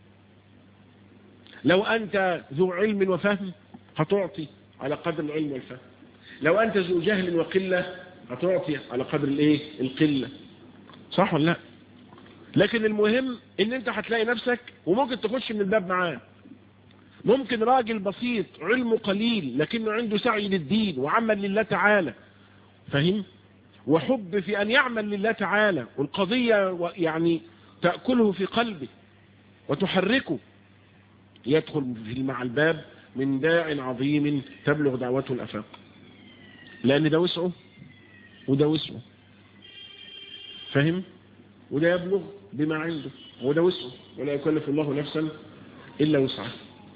لو أنت ذو علم وفهم هتعطي على قدر العلم والفهم لو أنت ذو جهل وقلة هتعطي على قدر الايه القلة صح ولا لا لكن المهم ان انت هتلاقي نفسك وممكن تخش من الباب معاه ممكن راجل بسيط علمه قليل لكنه عنده سعي للدين وعمل لله تعالى فهم وحب في ان يعمل لله تعالى والقضية يعني تأكله في قلبه وتحركه يدخل في مع الباب من داع عظيم تبلغ دعوته الأفاق لأن ده وسعه وده وسعه فهم وده يبلغ بما عنده وده وسعه ولا يكلف الله نفسا إلا وسعه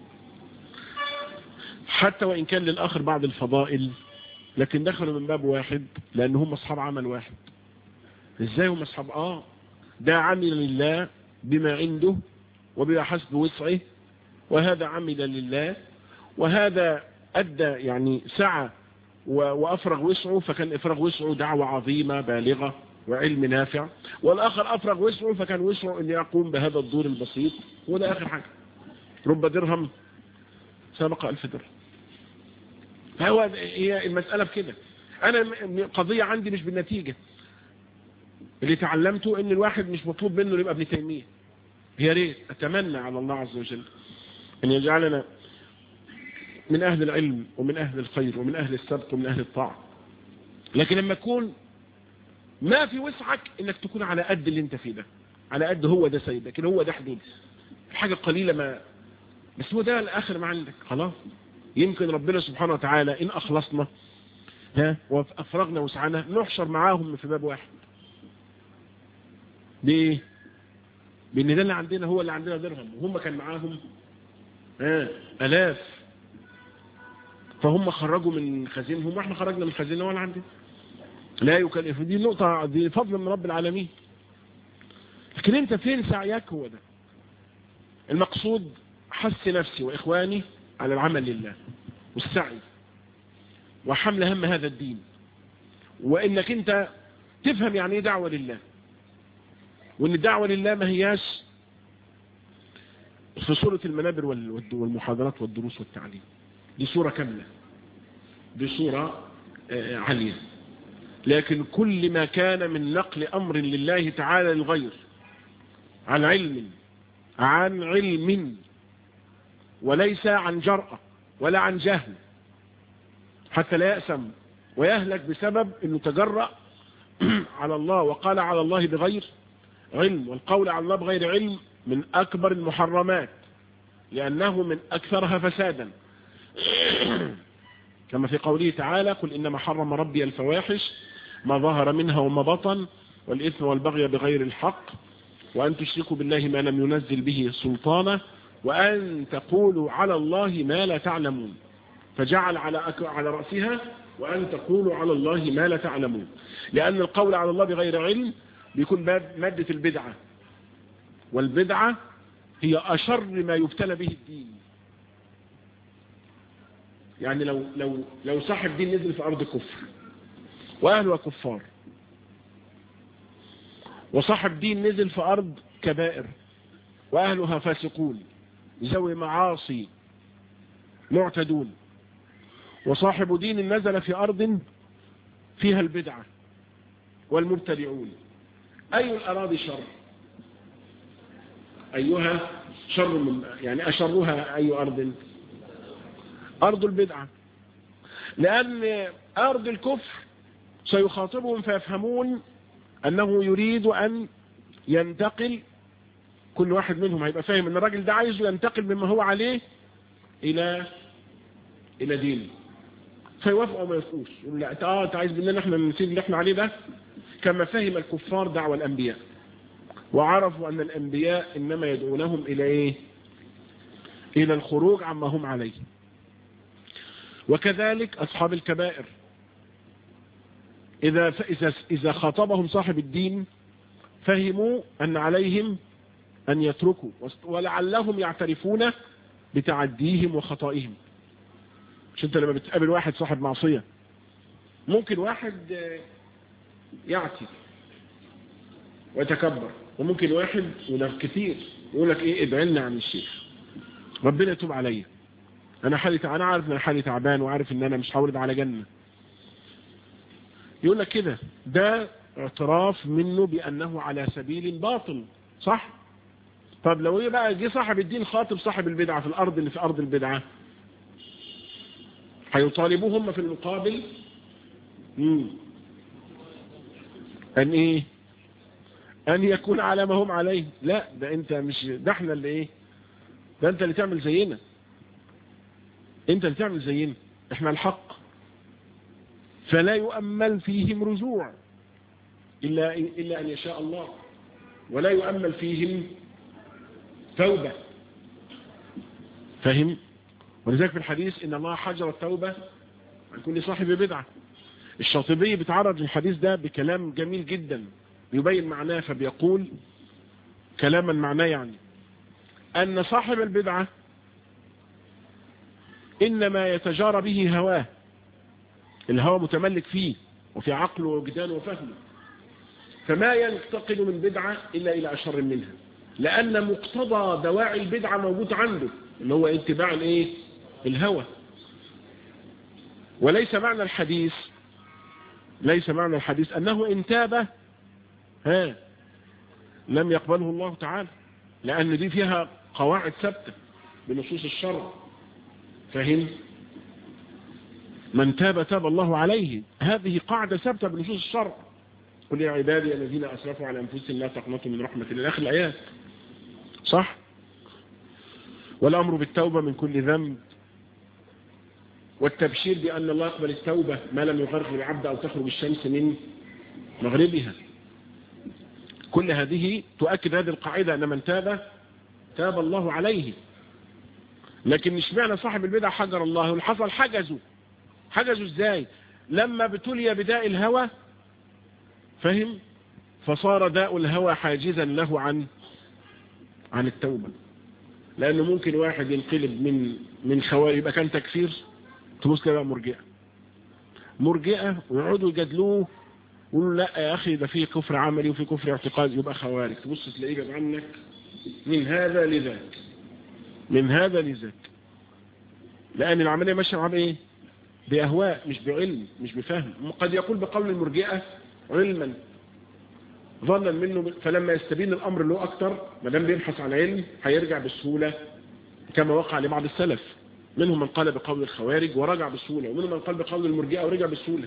حتى وإن كان للآخر بعض الفضائل لكن دخلوا من باب واحد لأن هم أصحاب عمل واحد إزاي هم أصحاب آه ده عمل لله بما عنده وبما حسب وسعه وهذا عمل لله وهذا أدى يعني سعى وأفرغ وسعه فكان إفراغ وسعه دعوة عظيمة بالغة وعلم نافع والآخر أفرغ وسعه فكان وسعه أن يقوم بهذا الدور البسيط وده آخر حاجة رب درهم سبق ألف درهم فهو هي المسألة بكده أنا قضية عندي مش بالنتيجة اللي تعلمته ان الواحد مش مطلوب منه يبقى ابن تيمية يا ريت اتمنى على الله عز وجل ان يجعلنا من اهل العلم ومن اهل الخير ومن اهل السبق ومن اهل الطاعة لكن لما تكون ما في وسعك انك تكون على قد اللي انت فيه ده على قد هو ده سيد لكن هو ده حدود حاجة قليلة ما بس هو ده الاخر ما عندك خلاص يمكن ربنا سبحانه وتعالى ان اخلصنا ها وافرغنا وسعنا نحشر معاهم في باب واحد ليه بان ده اللي عندنا هو اللي عندنا درهم وهم كان معاهم ها الاف فهم خرجوا من خزينهم واحنا خرجنا من خزيننا ولا عندنا لا يكلف دي نقطة دي فضل من رب العالمين لكن انت فين سعيك هو ده المقصود حث نفسي واخواني على العمل لله والسعي وحمل هم هذا الدين وانك انت تفهم يعني ايه دعوة لله وان الدعوة لله ما هياش في صورة المنابر والمحاضرات والدروس والتعليم دي صورة كاملة دي صورة عالية لكن كل ما كان من نقل أمر لله تعالى للغير عن علم عن علم وليس عن جرأة ولا عن جهل حتى لا يأسم ويهلك بسبب أنه تجرأ على الله وقال على الله بغير علم والقول على الله بغير علم من أكبر المحرمات لأنه من أكثرها فسادا كما في قوله تعالى قل إنما حرم ربي الفواحش ما ظهر منها وما بطن والإثم والبغي بغير الحق وأن تشركوا بالله ما لم ينزل به سلطانا وأن تقولوا على الله ما لا تعلمون فجعل على على رأسها وأن تقولوا على الله ما لا تعلمون لأن القول على الله بغير علم بيكون مادة البدعة والبدعة هي أشر ما يبتلى به الدين يعني لو لو لو صاحب دين نزل في أرض كفر وأهلها كفار وصاحب دين نزل في أرض كبائر وأهلها فاسقون ذوي معاصي معتدون وصاحب دين نزل في أرض فيها البدعة والمبتدعون أي الأراضي شر أيها شر من يعني أشرها أي أرض أرض البدعة لأن أرض الكفر سيخاطبهم فيفهمون أنه يريد أن ينتقل كل واحد منهم هيبقى فاهم أن الراجل ده عايزه ينتقل مما هو عليه إلى إلى دينه فيوافقوا ما يفقوش يقول لا اه انت عايز مننا احنا نسيب اللي احنا عليه ده كما فهم الكفار دعوة الأنبياء وعرفوا أن الأنبياء إنما يدعونهم إلى إيه إلى الخروج عما هم عليه وكذلك أصحاب الكبائر إذا, إذا, إذا خاطبهم صاحب الدين فهموا أن عليهم أن يتركوا ولعلهم يعترفون بتعديهم وخطائهم مش انت لما بتقابل واحد صاحب معصية ممكن واحد يعتي ويتكبر وممكن واحد وده كتير يقول لك ايه ادعي لنا عن الشيخ ربنا يتوب عليا انا حالي انا عارف ان انا حالي تعبان وعارف ان انا مش هولد على جنة يقول لك كده ده اعتراف منه بانه على سبيل باطل صح طب لو ايه بقى جه صاحب الدين خاطب صاحب البدعة في الارض اللي في ارض البدعة هيطالبوهم في المقابل مم. ان ايه ان يكون على ما هم عليه لا ده انت مش ده احنا اللي ايه ده انت اللي تعمل زينا انت اللي تعمل زينا احنا الحق فلا يؤمل فيهم رجوع إلا, إلا أن يشاء الله ولا يؤمل فيهم توبة فهم ولذلك في الحديث إن الله حجر التوبة عن كل صاحب بدعة الشاطبي بتعرض للحديث ده بكلام جميل جدا يبين معناه فبيقول كلاما معناه يعني أن صاحب البدعة إنما يتجارى به هواه الهوى متملك فيه وفي عقله وجدانه وفهمه فما ينتقل من بدعة إلا إلى أشر منها لأن مقتضى دواعي البدعة موجود عنده اللي هو اتباع الايه الهوى وليس معنى الحديث ليس معنى الحديث أنه إن تاب ها لم يقبله الله تعالى لأن دي فيها قواعد ثابتة بنصوص الشرع فهم من تاب تاب الله عليه هذه قاعدة ثابتة بنصوص الشرع قل يا عبادي الذين أسرفوا على أنفسهم لا تقنطوا من رحمة الله آخر الآيات صح والأمر بالتوبة من كل ذنب والتبشير بأن الله يقبل التوبة ما لم يغرق العبد أو تخرج الشمس من مغربها كل هذه تؤكد هذه القاعدة أن من تاب تاب الله عليه لكن مش معنى صاحب البدع حجر الله والحصل حجزه حجزه ازاي لما ابتلي بداء الهوى فهم فصار داء الهوى حاجزا له عن عن التوبة لأنه ممكن واحد ينقلب من من خوارج يبقى كان تكفير تبص بقى مرجئة مرجئة ويقعدوا يجادلوه يقولوا لا يا أخي ده فيه كفر عملي وفي كفر اعتقادي يبقى خوارج تبص تلاقيه جاب عنك من هذا لذاك من هذا لذاك لأن العملية ماشية معاه بإيه بأهواء مش بعلم مش بفهم قد يقول بقول المرجئة علما ظنا منه فلما يستبين الأمر له أكتر ما دام بيبحث عن علم هيرجع بسهولة كما وقع لبعض السلف منهم من قال بقول الخوارج ورجع بسهولة ومنهم من قال بقول المرجئة ورجع بسهولة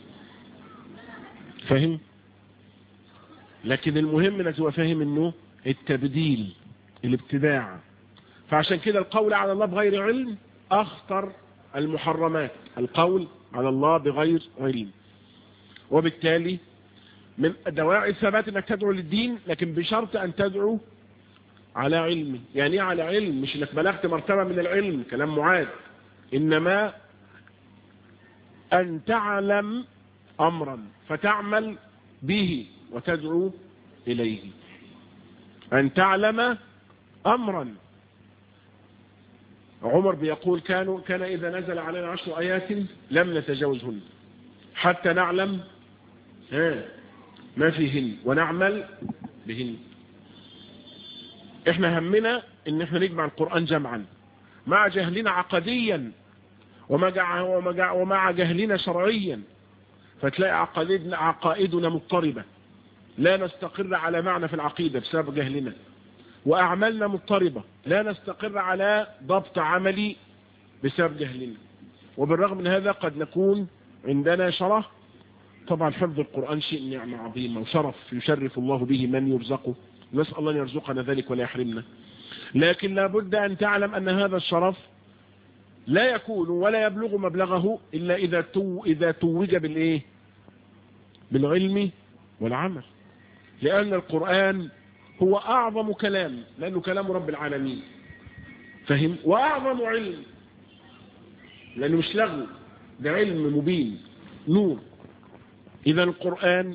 فاهم لكن المهم انك تبقى فاهم انه التبديل الابتداع فعشان كده القول على الله بغير علم اخطر المحرمات القول على الله بغير علم وبالتالي من دواعي الثبات انك تدعو للدين لكن بشرط ان تدعو على علم يعني ايه على علم مش انك بلغت مرتبة من العلم كلام معاد انما ان تعلم امرا فتعمل به وتدعو اليه ان تعلم امرا عمر بيقول كانوا كان اذا نزل علينا عشر ايات لم نتجاوزهن حتى نعلم ها ما فيهن ونعمل بهن احنا همنا ان احنا نجمع القرآن جمعا مع جهلنا عقديا ومع جهلنا شرعيا فتلاقي عقائدنا, عقائدنا مضطربة لا نستقر على معنى في العقيدة بسبب جهلنا وأعمالنا مضطربة لا نستقر على ضبط عملي بسبب جهلنا وبالرغم من هذا قد نكون عندنا شرف طبعا حفظ القرآن شيء نعمة عظيمة وشرف يشرف الله به من يرزقه نسأل الله أن يرزقنا ذلك ولا يحرمنا لكن لابد أن تعلم أن هذا الشرف لا يكون ولا يبلغ مبلغه إلا إذا تو إذا توج بالإيه بالعلم والعمل لأن القرآن هو أعظم كلام لأنه كلام رب العالمين فهم وأعظم علم لأنه مش لغو ده علم مبين نور إذا القرآن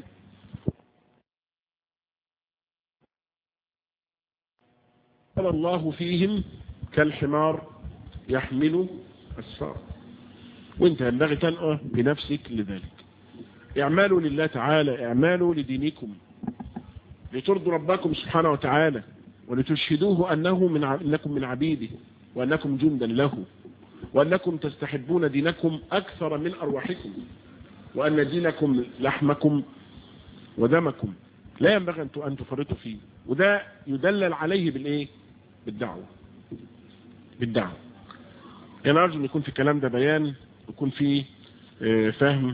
قال الله فيهم كالحمار يحمل السار وانت ينبغي تنقى بنفسك لذلك اعمالوا لله تعالى اعمالوا لدينكم لترضوا ربكم سبحانه وتعالى ولتشهدوه أنه من أنكم من عبيده وأنكم جندا له وأنكم تستحبون دينكم أكثر من أرواحكم وأن دينكم لحمكم ودمكم لا ينبغي أن تفرطوا فيه وده يدلل عليه بالإيه بالدعوة بالدعوة يعني أرجو أن يكون في الكلام ده بيان يكون فيه فهم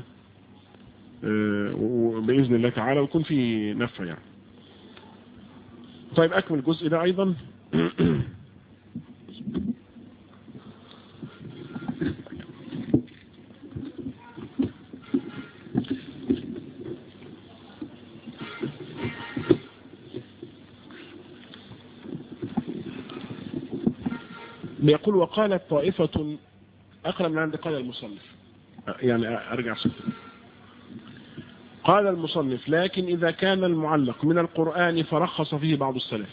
بإذن الله تعالى ويكون فيه نفع يعني طيب أكمل الجزء ده أيضا بيقول وقالت طائفة أقرب من عند قال المصنف يعني أرجع صفر قال المصنف لكن إذا كان المعلق من القرآن فرخص فيه بعض السلف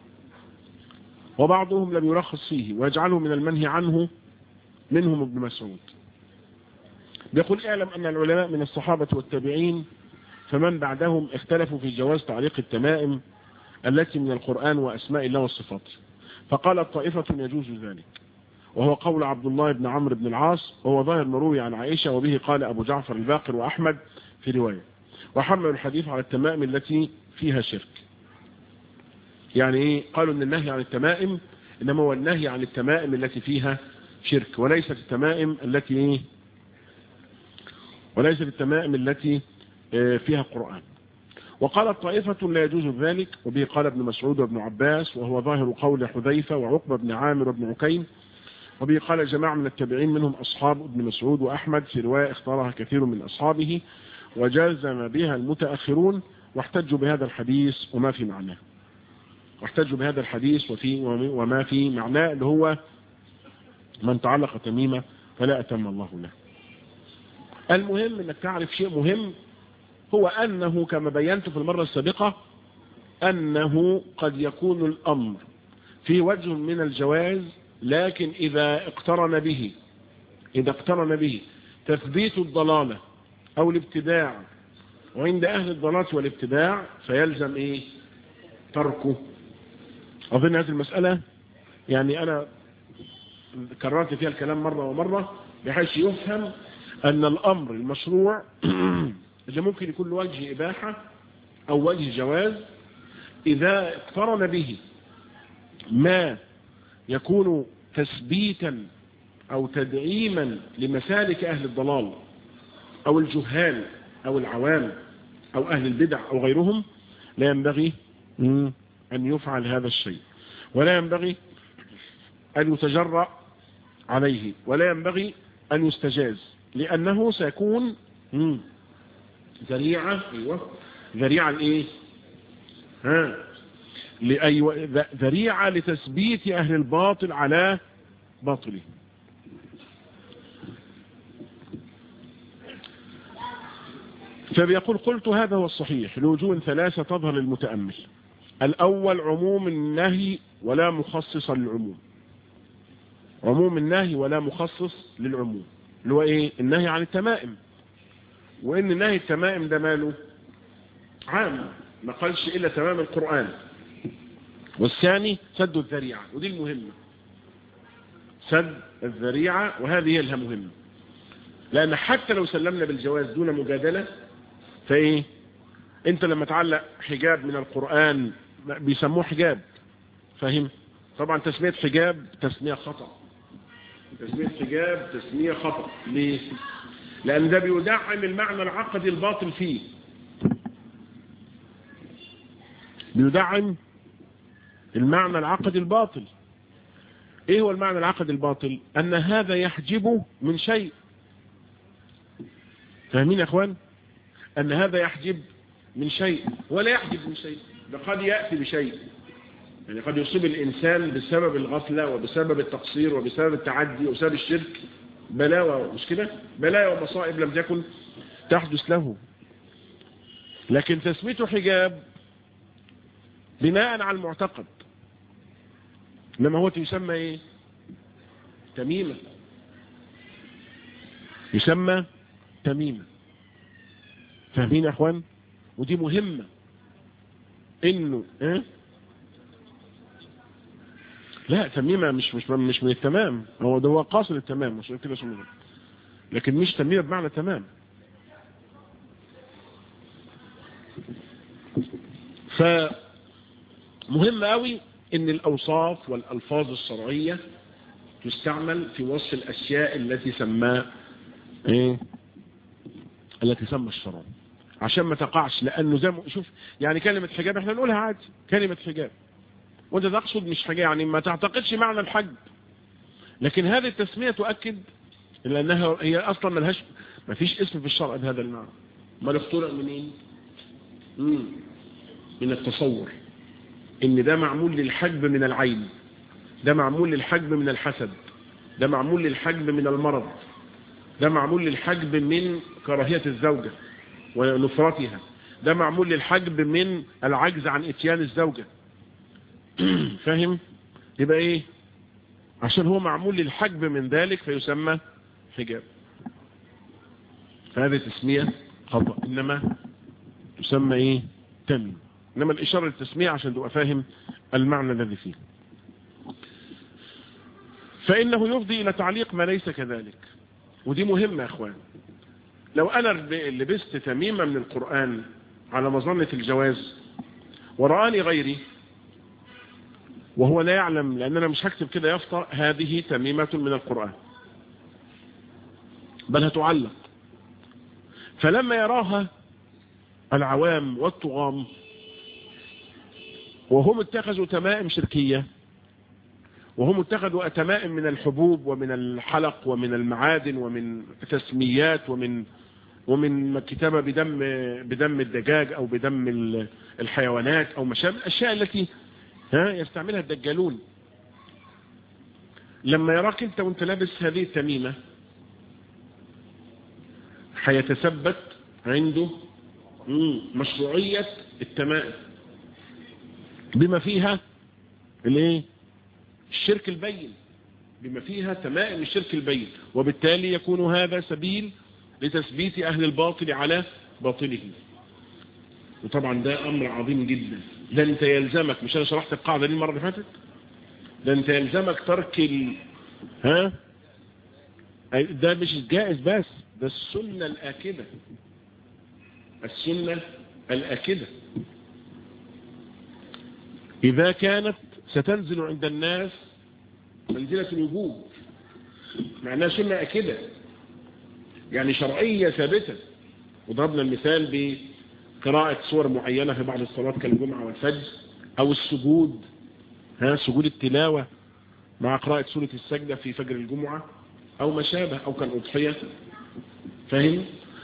وبعضهم لم يرخص فيه ويجعله من المنهي عنه منهم ابن مسعود بيقول اعلم أن العلماء من الصحابة والتابعين فمن بعدهم اختلفوا في جواز تعليق التمائم التي من القرآن وأسماء الله والصفات فقالت طائفة يجوز ذلك وهو قول عبد الله بن عمرو بن العاص وهو ظاهر مروي عن عائشة وبه قال أبو جعفر الباقر وأحمد في رواية وحملوا الحديث على التمائم التي فيها شرك يعني ايه قالوا ان النهي عن التمائم انما هو النهي عن التمائم التي فيها شرك وليست التمائم التي ايه وليست التمائم التي فيها قرآن وقالت طائفة لا يجوز ذلك وبه قال ابن مسعود وابن عباس وهو ظاهر قول حذيفة وعقبة بن عامر وابن عكيم وبه قال جماعة من التابعين منهم أصحاب ابن مسعود وأحمد في رواية اختارها كثير من أصحابه وجزم بها المتأخرون واحتجوا بهذا الحديث وما في معناه واحتجوا بهذا الحديث وفي وما في معناه اللي هو من تعلق تميمة فلا أتم الله له المهم انك تعرف شيء مهم هو أنه كما بينت في المرة السابقة أنه قد يكون الأمر في وجه من الجواز لكن إذا اقترن به إذا اقترن به تثبيت الضلالة أو الابتداع وعند أهل الضلالة والابتداع فيلزم إيه تركه أظن هذه المسألة يعني أنا كررت فيها الكلام مرة ومرة بحيث يفهم أن الأمر المشروع اللي ممكن يكون له وجه إباحة أو وجه جواز إذا اقترن به ما يكون تثبيتا أو تدعيما لمسالك أهل الضلال أو الجهال أو العوام أو أهل البدع أو غيرهم لا ينبغي أن يفعل هذا الشيء ولا ينبغي أن يتجرأ عليه ولا ينبغي أن يستجاز لأنه سيكون ذريعة أيوة ذريعة لإيه ها لأيوة ذريعة لتثبيت أهل الباطل على باطله فبيقول قلت هذا هو الصحيح لوجوه ثلاثة تظهر للمتأمل الأول عموم النهي ولا مخصص للعموم عموم النهي ولا مخصص للعموم اللي هو ايه النهي عن التمائم وان نهي التمائم ده ماله عام ما قالش الا تمام القرآن والثاني سد الذريعة ودي المهمة سد الذريعة وهذه هي المهمة لأن حتى لو سلمنا بالجواز دون مجادلة فإيه أنت لما تعلق حجاب من القرآن بيسموه حجاب فاهم طبعا تسمية حجاب تسمية خطأ تسمية حجاب تسمية خطأ ليه لأن ده بيدعم المعنى العقدي الباطل فيه بيدعم المعنى العقدي الباطل ايه هو المعنى العقدي الباطل ان هذا يحجبه من شيء فاهمين يا اخوان ان هذا يحجب من شيء ولا يحجب من شيء ده قد يأتي بشيء يعني قد يصيب الانسان بسبب الغفلة وبسبب التقصير وبسبب التعدي وبسبب الشرك بلاوى مش كده بلاوى ومصائب لم تكن تحدث له لكن تثبيت حجاب بناء على المعتقد انما هو يسمى ايه تميمة يسمى تميمة فاهمين يا اخوان ودي مهمة انه اه لا تميمة مش مش مش من التمام هو ده هو قاصد التمام مش كده اسمه لكن مش تميمة بمعنى تمام فمهم قوي ان الاوصاف والالفاظ الشرعية تستعمل في وصف الاشياء التي سماه ايه التي سمى الشرع عشان ما تقعش لانه زي ما شوف يعني كلمة حجاب احنا نقولها عادي كلمة حجاب وانت تقصد مش حاجة يعني ما تعتقدش معنى الحج لكن هذه التسمية تؤكد لانها هي اصلا ملهاش ما فيش اسم في الشرع بهذا المعنى ما اخترع منين مم. من التصور ان ده معمول للحجب من العين ده معمول للحجب من الحسد ده معمول للحجب من المرض ده معمول للحجب من كراهية الزوجة ونفرتها ده معمول للحجب من العجز عن اتيان الزوجة فاهم يبقى ايه عشان هو معمول للحجب من ذلك فيسمى حجاب فهذه تسمية خطأ انما تسمى ايه تميم انما الاشارة للتسمية عشان تبقى فاهم المعنى الذي فيه فانه يفضي الى تعليق ما ليس كذلك ودي مهمة يا اخوان لو انا لبست تميمة من القرآن على مظنة الجواز ورآني غيري وهو لا يعلم لان انا مش هكتب كده يفطر هذه تميمة من القرآن بل هتعلق فلما يراها العوام والطغام وهم اتخذوا تمائم شركية وهم اتخذوا تمائم من الحبوب ومن الحلق ومن المعادن ومن تسميات ومن ومن كتابة بدم بدم الدجاج او بدم الحيوانات او مشابه الاشياء التي ها يستعملها الدجالون لما يراك انت وانت لابس هذه التميمة هيتثبت عنده مم. مشروعية التمائم بما فيها الايه الشرك البين بما فيها تمائم الشرك البين وبالتالي يكون هذا سبيل لتثبيت أهل الباطل على باطله وطبعا ده أمر عظيم جدا ده انت يلزمك مش أنا شرحت القاعدة دي المرة اللي فاتت ده انت يلزمك ترك ال... ها ده مش جائز بس ده السنة الآكدة السنة الآكدة إذا كانت ستنزل عند الناس منزلة الوجوب معناها سنة أكدة يعني شرعية ثابتة وضربنا المثال بقراءة صور معينة في بعض الصلاة كالجمعة والفجر أو السجود ها سجود التلاوة مع قراءة سورة السجدة في فجر الجمعة أو ما شابه أو كالأضحية فهم؟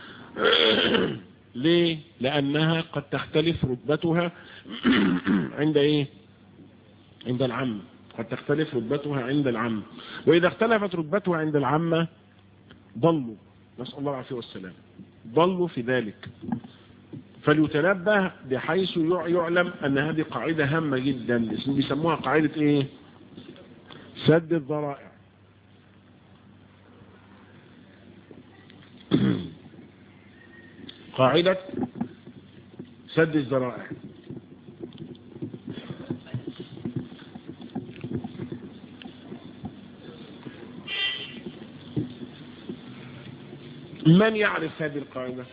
ليه؟ لأنها قد تختلف رتبتها عند إيه؟ عند العامة قد تختلف رتبتها عند العامة وإذا اختلفت رتبتها عند العامة ضلوا نسأل الله العافية والسلام ضلوا في ذلك فليتنبه بحيث يعلم أن هذه قاعدة هامة جدا بيسموها قاعدة إيه سد الذرائع قاعدة سد الذرائع من يعرف هذه القاعدة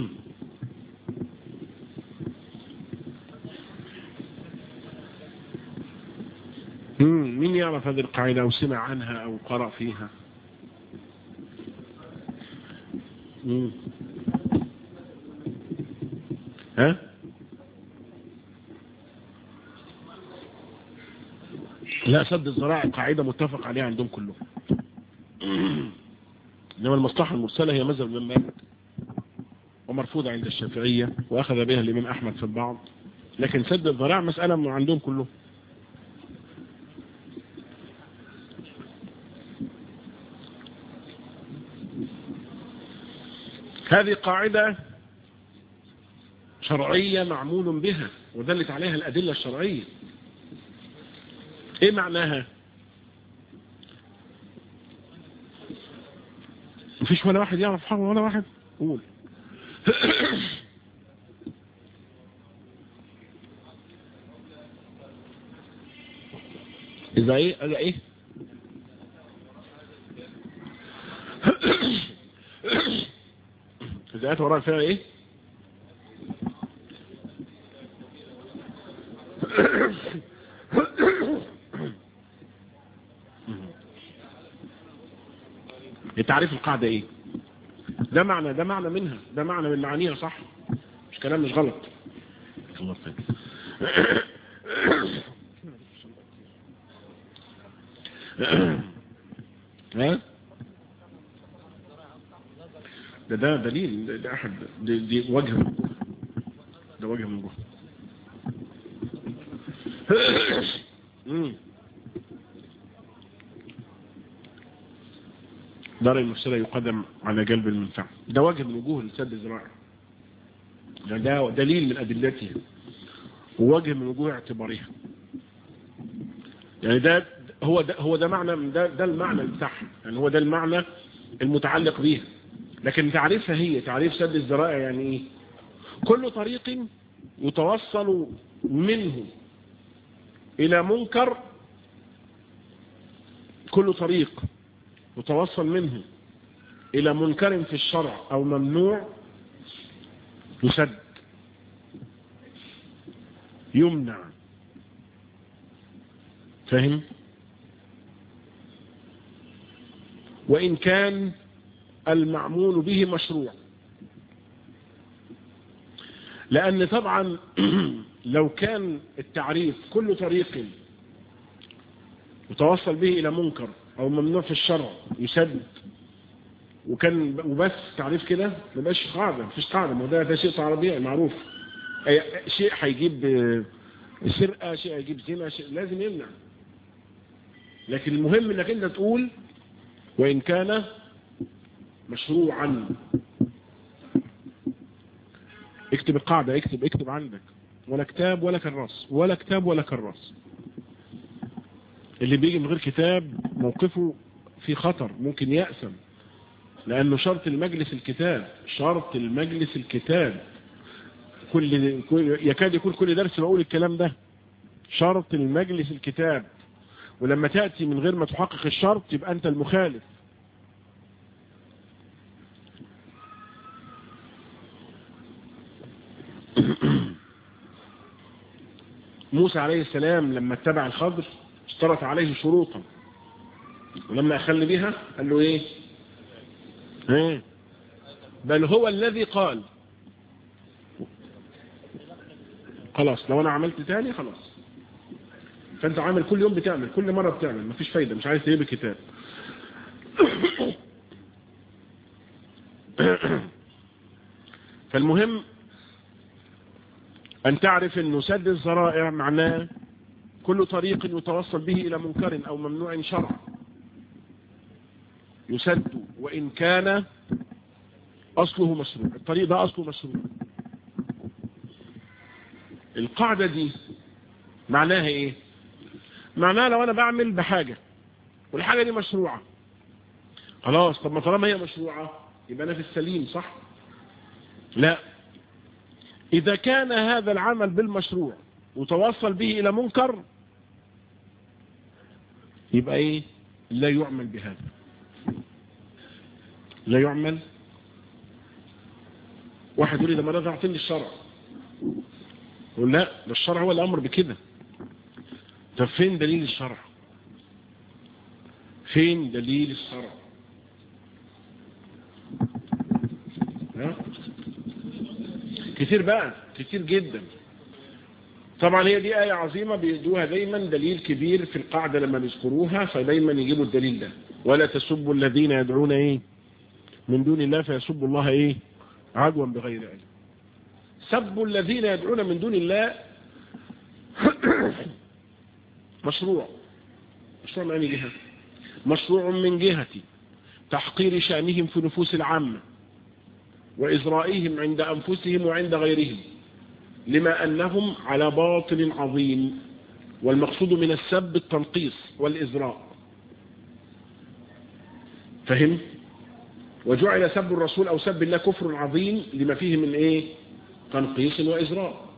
مين يعرف هذه القاعدة أو سمع عنها أو قرأ فيها مم. ها لا سد الذرائع قاعدة متفق عليها عندهم كلهم إنما المصلحة المرسلة هي مذهب الإمام مالك ومرفوضة عند الشافعية وأخذ بها الإمام أحمد في البعض لكن سد الذراع مسألة من عندهم كلهم هذه قاعدة شرعية معمول بها ودلت عليها الأدلة الشرعية ايه معناها مفيش ولا واحد يعرف حاجة ولا واحد قول إذا إيه إذا إيه إذا آيات وراء فيها إيه تعريف القاعدة ايه ده معنى ده معنى منها ده معنى من معانيها صح مش كلام مش غلط الله خير ها ده ده دليل ده, ده احد دي, دي وجه من جوه ده وجه من جوه دار المفسدة يقدم على جلب المنفعة ده وجه من وجوه لسد الزراعة ده, ده دليل من أدلتها ووجه من وجوه اعتبارها يعني ده هو ده هو ده معنى ده ده المعنى بتاعها يعني هو ده المعنى المتعلق بيها لكن تعريفها هي تعريف سد الذرائع يعني ايه كل طريق يتوصل منه الى منكر كل طريق يتوصل منه الى منكر في الشرع او ممنوع يسد يمنع فهم وإن كان المعمول به مشروع لأن طبعا لو كان التعريف كل طريق يتوصل به إلى منكر أو ممنوع في الشرع يسد وكان وبس تعريف كده ما بقاش قاعدة مفيش قاعدة ما ده ده شيء طبيعي معروف أي شيء هيجيب سرقة شيء هيجيب زنا شيء لازم يمنع لكن المهم انك انت تقول وإن كان مشروعا اكتب القاعدة اكتب اكتب عندك ولا كتاب ولا كراس ولا كتاب ولا كراس اللي بيجي من غير كتاب موقفه في خطر ممكن يأسم لأنه شرط المجلس الكتاب شرط المجلس الكتاب كل يكاد يكون كل درس بقول الكلام ده شرط المجلس الكتاب ولما تأتي من غير ما تحقق الشرط يبقى أنت المخالف موسى عليه السلام لما اتبع الخضر اشترط عليه شروطا ولما أخل بها قال له ايه ايه بل هو الذي قال خلاص لو انا عملت تاني خلاص فانت عامل كل يوم بتعمل كل مرة بتعمل مفيش فايدة مش عايز تجيب الكتاب فالمهم أن تعرف أن سد الذرائع معناه كل طريق يتوصل به إلى منكر أو ممنوع شرعا يسد وإن كان أصله مشروع الطريق ده أصله مشروع القاعدة دي معناها إيه معناها لو أنا بعمل بحاجة والحاجة دي مشروعة خلاص طب ما طالما هي مشروعة يبقى أنا في السليم صح لا إذا كان هذا العمل بالمشروع وتوصل به إلى منكر يبقى إيه لا يعمل بهذا لا يعمل واحد يقول لي ده ما ده اعطيني الشرع يقول لا ده الشرع هو الأمر بكده طب فين دليل الشرع فين دليل الشرع ها كتير بقى كتير جدا طبعا هي دي آية عظيمة بيدوها دايما دليل كبير في القاعدة لما بيذكروها فدايما يجيبوا الدليل ده ولا تسبوا الذين يدعون ايه من دون الله فيسبوا الله ايه عدوا بغير علم سبوا الذين يدعون من دون الله مشروع مشروع من أي جهة مشروع من جهة تحقير شأنهم في نفوس العامة وإزرائهم عند أنفسهم وعند غيرهم لما أنهم على باطل عظيم والمقصود من السب التنقيص والإزراء فهم وجعل سب الرسول أو سب الله كفر عظيم لما فيه من إيه تنقيص وإزراء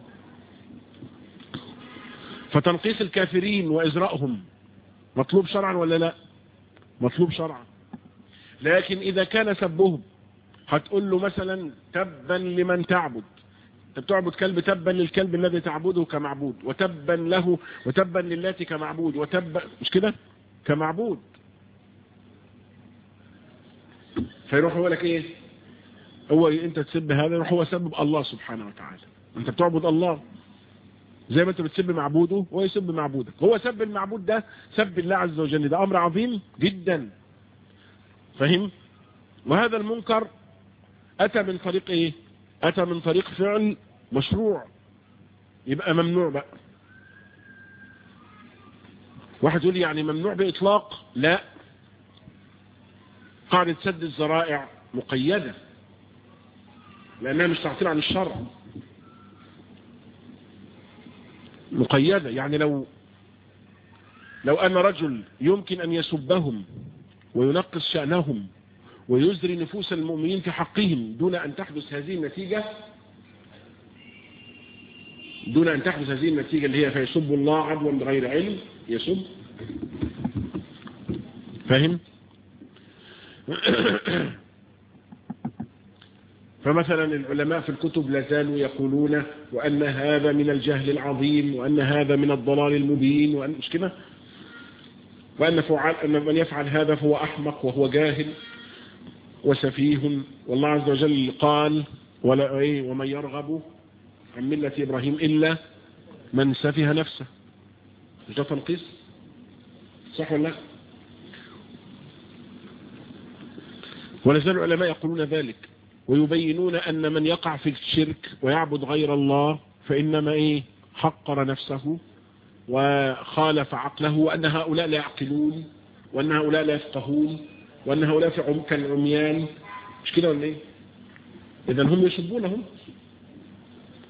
فتنقيص الكافرين وإزراءهم مطلوب شرعا ولا لا مطلوب شرعا لكن إذا كان سبهم هتقول له مثلا تبا لمن تعبد انت بتعبد كلب تبا للكلب الذي تعبده كمعبود وتبا له وتبا للاتي كمعبود وتبا مش كده كمعبود فيروح يقول لك ايه هو انت تسب هذا يروح هو سبب الله سبحانه وتعالى انت بتعبد الله زي ما انت بتسب معبوده هو يسب معبودك هو سب المعبود ده سب الله عز وجل ده امر عظيم جدا فهم وهذا المنكر اتى من طريق ايه اتى من طريق فعل مشروع يبقى ممنوع بقى واحد يقول يعني ممنوع باطلاق لا قاعدة سد الذرائع مقيدة لانها مش تعطيل عن الشرع مقيدة يعني لو لو أن رجل يمكن أن يسبهم وينقص شأنهم ويزري نفوس المؤمنين في حقهم دون أن تحدث هذه النتيجة دون أن تحدث هذه النتيجة اللي هي فيسب الله عدوا بغير علم يسب فهم فمثلا العلماء في الكتب لازالوا يقولون وأن هذا من الجهل العظيم وأن هذا من الضلال المبين وأن مش كده وأن فعل أن من يفعل هذا فهو أحمق وهو جاهل وسفيه والله عز وجل قال ولا إيه ومن يرغب عن ملة إبراهيم إلا من سفه نفسه مش ده تنقيص صح ولا لا ولازال العلماء يقولون ذلك ويبينون أن من يقع في الشرك ويعبد غير الله فإنما إيه حقر نفسه وخالف عقله وأن هؤلاء لا يعقلون وأن هؤلاء لا يفقهون وأن هؤلاء في كالعميان مش كده ولا إيه إذا هم يسبونهم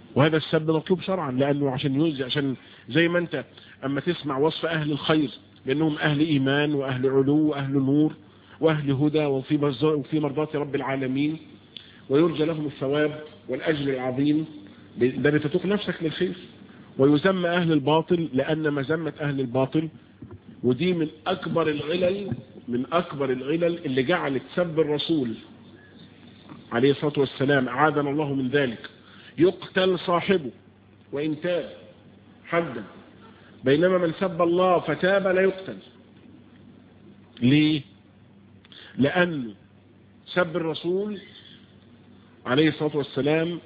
وهذا السب مطلوب شرعا لأنه عشان يوزع عشان زي ما أنت أما تسمع وصف أهل الخير بأنهم أهل إيمان وأهل علو وأهل نور وأهل هدى وفي وفي مرضاة رب العالمين ويرجى لهم الثواب والأجر العظيم ده بتتوق نفسك للخير ويذم أهل الباطل لأن مذمة أهل الباطل ودي من أكبر العلل من أكبر العلل اللي جعلت سب الرسول عليه الصلاة والسلام أعاذنا الله من ذلك يقتل صاحبه وإن تاب حدا بينما من سب الله فتاب لا يقتل ليه لأن سب الرسول عليه الصلاة والسلام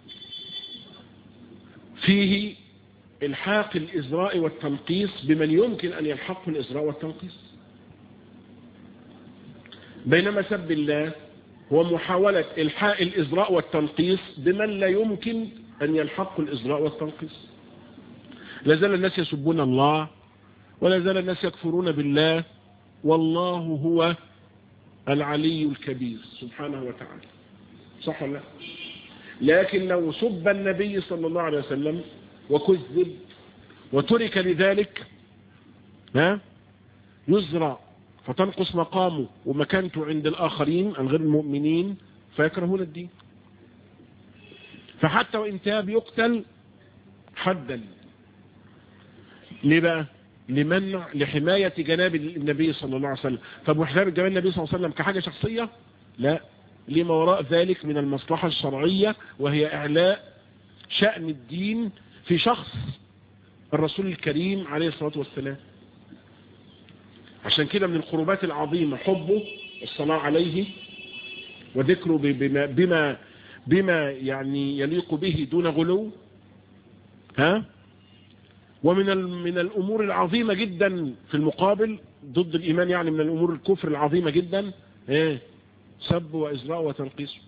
فيه الحاق الإزراء والتنقيص بمن يمكن أن يلحقه الإزراء والتنقيص بينما سب الله هو محاولة الحاق الإزراء والتنقيص بمن لا يمكن أن يلحقه الإزراء والتنقيص لا زال الناس يسبون الله ولا زال الناس يكفرون بالله والله هو العلي الكبير سبحانه وتعالى صح ولا لكن لو سب النبي صلى الله عليه وسلم وكذب وترك لذلك ها يزرع فتنقص مقامه ومكانته عند الآخرين غير المؤمنين فيكرهون الدين فحتى وإن تاب يقتل حدا ليه بقى لمنع لحماية جناب النبي صلى الله عليه وسلم طب وحماية جناب النبي صلى الله عليه وسلم كحاجة شخصية لا لما وراء ذلك من المصلحة الشرعية وهي إعلاء شأن الدين في شخص الرسول الكريم عليه الصلاة والسلام عشان كده من القربات العظيمة حبه الصلاة عليه وذكره بما, بما, بما يعني يليق به دون غلو ها ومن من الأمور العظيمة جدا في المقابل ضد الإيمان يعني من الأمور الكفر العظيمة جدا ايه سب وإزراء وتنقيص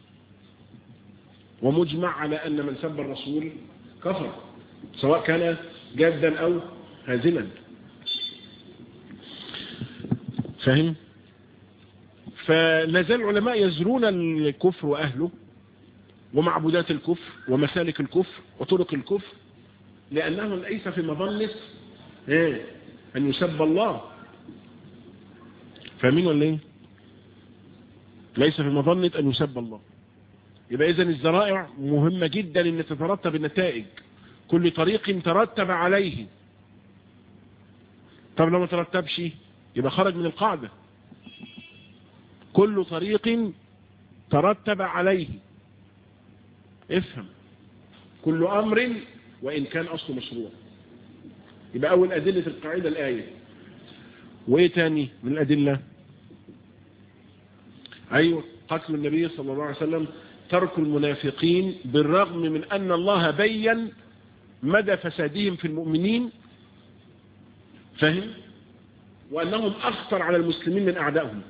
ومجمع على أن من سب الرسول كفر سواء كان جادا أو هازلا فهم فلازال العلماء يزرون الكفر وأهله ومعبودات الكفر ومسالك الكفر وطرق الكفر لأنه ليس في مظنة ايه أن يسب الله فاهمين ولا ايه ليس في مظنة أن يسب الله يبقى إذن الذرائع مهمة جدا أن تترتب النتائج كل طريق ترتب عليه طب لو ما ترتبش يبقى خرج من القاعدة كل طريق ترتب عليه افهم كل أمر وإن كان أصله مشروع يبقى أول أدلة القاعدة الآية وإيه تاني من الأدلة أيوة قتل النبي صلى الله عليه وسلم ترك المنافقين بالرغم من أن الله بين مدى فسادهم في المؤمنين فهم وأنهم أخطر على المسلمين من أعدائهم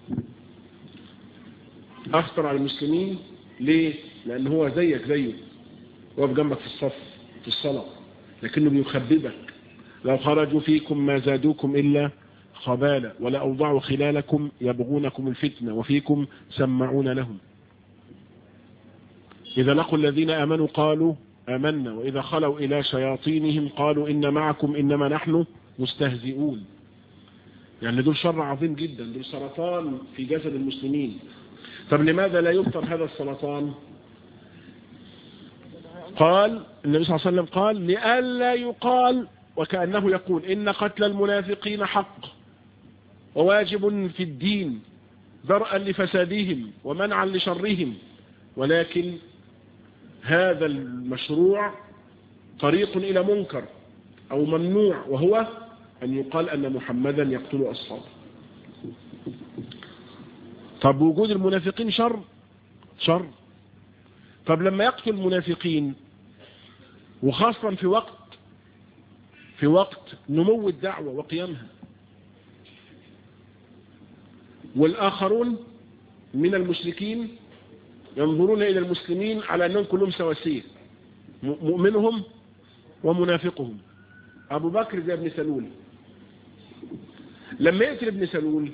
أخطر على المسلمين ليه؟ لأن هو زيك زيه وقف جنبك في الصف في الصلاة لكنه بيخببك لو خرجوا فيكم ما زادوكم إلا خبالا ولا أوضعوا خلالكم يبغونكم الفتنة وفيكم سمعون لهم إذا لقوا الذين آمنوا قالوا آمنا وإذا خلوا إلى شياطينهم قالوا إن معكم إنما نحن مستهزئون يعني دول شر عظيم جدا دول سرطان في جسد المسلمين طب لماذا لا يبطل هذا السرطان قال النبي صلى الله عليه وسلم قال لئلا يقال وكأنه يقول إن قتل المنافقين حق وواجب في الدين درءا لفسادهم ومنعا لشرهم ولكن هذا المشروع طريق إلى منكر أو ممنوع وهو أن يقال أن محمدا يقتل أصحابه طب وجود المنافقين شر شر طب لما يقتل المنافقين وخاصة في وقت في وقت نمو الدعوة وقيامها والآخرون من المشركين ينظرون إلى المسلمين على أنهم كلهم سواسية مؤمنهم ومنافقهم أبو بكر زي ابن سلول لما يقتل ابن سلول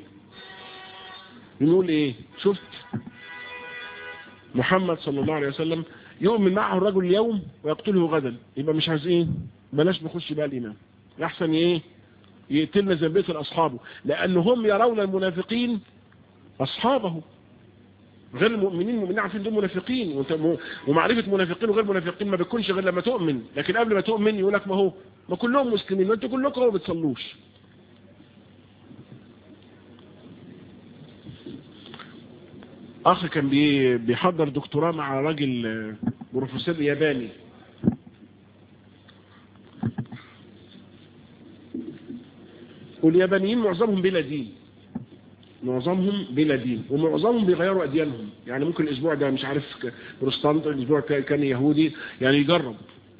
نقول ايه شفت محمد صلى الله عليه وسلم يؤمن معه الرجل اليوم ويقتله غدا يبقى مش عايز ايه بلاش نخش بقى الايمان احسن ايه يقتلنا زي بيت اصحابه لانهم يرون المنافقين اصحابه غير المؤمنين المؤمنين عارفين دول منافقين ومعرفة منافقين وغير منافقين ما بتكونش غير لما تؤمن لكن قبل ما تؤمن يقول لك ما هو ما كلهم مسلمين وانتوا كلكم ما بتصلوش اخ كان بيحضر دكتوراه مع راجل بروفيسور ياباني واليابانيين معظمهم بلا دين معظمهم بلا دين ومعظمهم بيغيروا اديانهم يعني ممكن الاسبوع ده مش عارف بروستانت الاسبوع كان يهودي يعني يجرب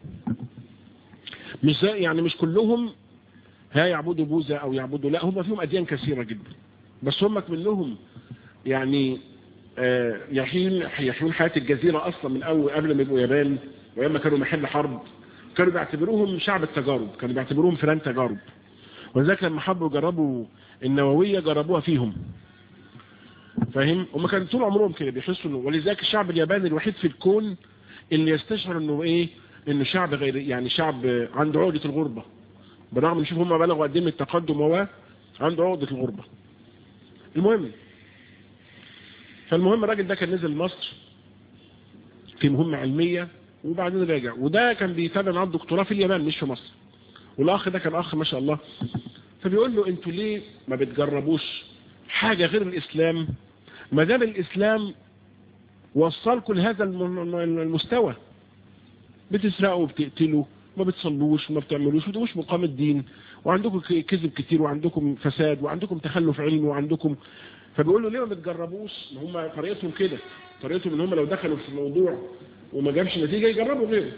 مش يعني مش كلهم ها يعبدوا بوذا او يعبدوا لا هم فيهم اديان كثيره جدا بس هم منهم يعني آه يحين يحيون حياه الجزيره اصلا من اول قبل ما يبقوا يابان وايام كانوا محل حرب كانوا بيعتبروهم شعب التجارب كانوا بيعتبروهم فلان تجارب ولذلك لما حبوا يجربوا النووية جربوها فيهم فاهم هم كانوا طول عمرهم كده بيحسوا انه ولذلك الشعب الياباني الوحيد في الكون اللي يستشعر انه ايه انه شعب غير يعني شعب عنده عقدة الغربة بالرغم نشوف هم بلغوا قد ايه من التقدم هو عنده عقدة الغربة المهم فالمهم الراجل ده كان نزل مصر في مهمة علمية وبعدين راجع وده كان بيتابع معاه الدكتوراه في اليابان مش في مصر والاخ ده كان اخ ما شاء الله فبيقول له انتوا ليه ما بتجربوش حاجة غير الاسلام ما دام الاسلام وصلكم لهذا المستوى بتسرقوا وبتقتلوا ما بتصلوش وما بتعملوش وده مش مقام الدين وعندكم كذب كتير وعندكم فساد وعندكم تخلف علمي وعندكم فبيقول له ليه ما بتجربوش ما هم طريقتهم كده طريقتهم ان هم لو دخلوا في الموضوع وما جابش نتيجة يجربوا غيره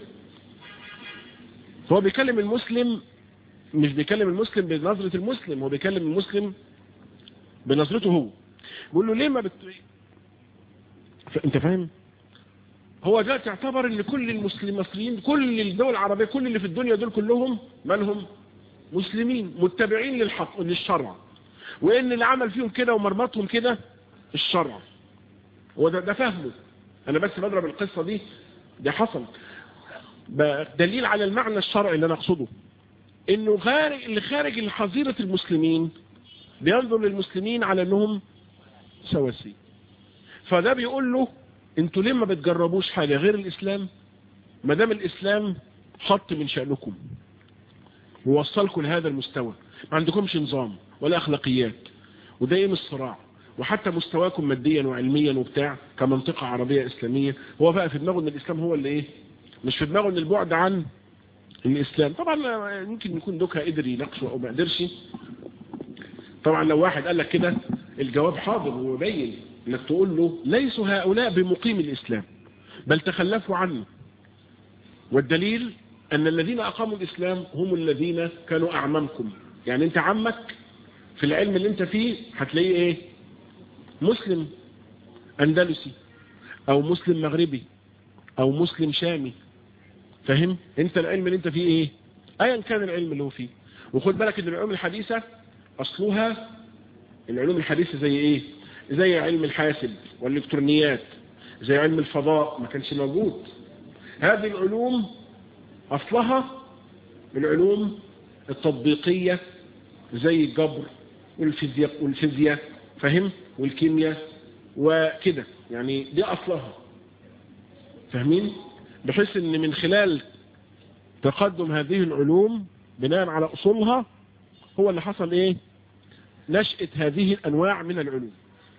فهو بيكلم المسلم مش بيكلم المسلم بنظرة المسلم هو بيكلم المسلم بنظرته هو بيقول له ليه ما بت... انت فاهم هو ده تعتبر ان كل المسلم المصريين كل الدول العربية كل اللي في الدنيا دول كلهم مالهم مسلمين متبعين للحق للشرع وان اللي عمل فيهم كده ومرمطهم كده الشرع هو ده, ده فهمه انا بس بضرب القصة دي ده حصل دليل على المعنى الشرعي اللي انا اقصده انه خارج اللي خارج حظيرة المسلمين بينظر للمسلمين على انهم سواسي فده بيقول له انتوا ليه ما بتجربوش حاجة غير الاسلام ما دام الاسلام خط من شأنكم ووصلكم لهذا المستوى ما عندكمش نظام ولا اخلاقيات وده ايه الصراع وحتى مستواكم ماديا وعلميا وبتاع كمنطقة عربية اسلامية هو بقى في دماغه ان الاسلام هو اللي ايه مش في دماغه ان البعد عن الاسلام طبعا يمكن يكون دوكا قدر يناقشه او ما قدرش طبعا لو واحد قال لك كده الجواب حاضر وبين انك تقول له ليسوا هؤلاء بمقيم الاسلام بل تخلفوا عنه والدليل ان الذين اقاموا الاسلام هم الذين كانوا اعمامكم يعني انت عمك في العلم اللي انت فيه هتلاقيه ايه مسلم اندلسي او مسلم مغربي او مسلم شامي فاهم انت العلم اللي انت فيه ايه ايا كان العلم اللي هو فيه وخد بالك ان العلوم الحديثة اصلها العلوم الحديثة زي ايه زي علم الحاسب والالكترونيات زي علم الفضاء ما كانش موجود هذه العلوم اصلها العلوم التطبيقية زي الجبر والفيزياء والفيزياء فاهم والكيمياء وكده يعني دي اصلها فاهمين بحيث ان من خلال تقدم هذه العلوم بناء على اصولها هو اللي حصل ايه نشأة هذه الانواع من العلوم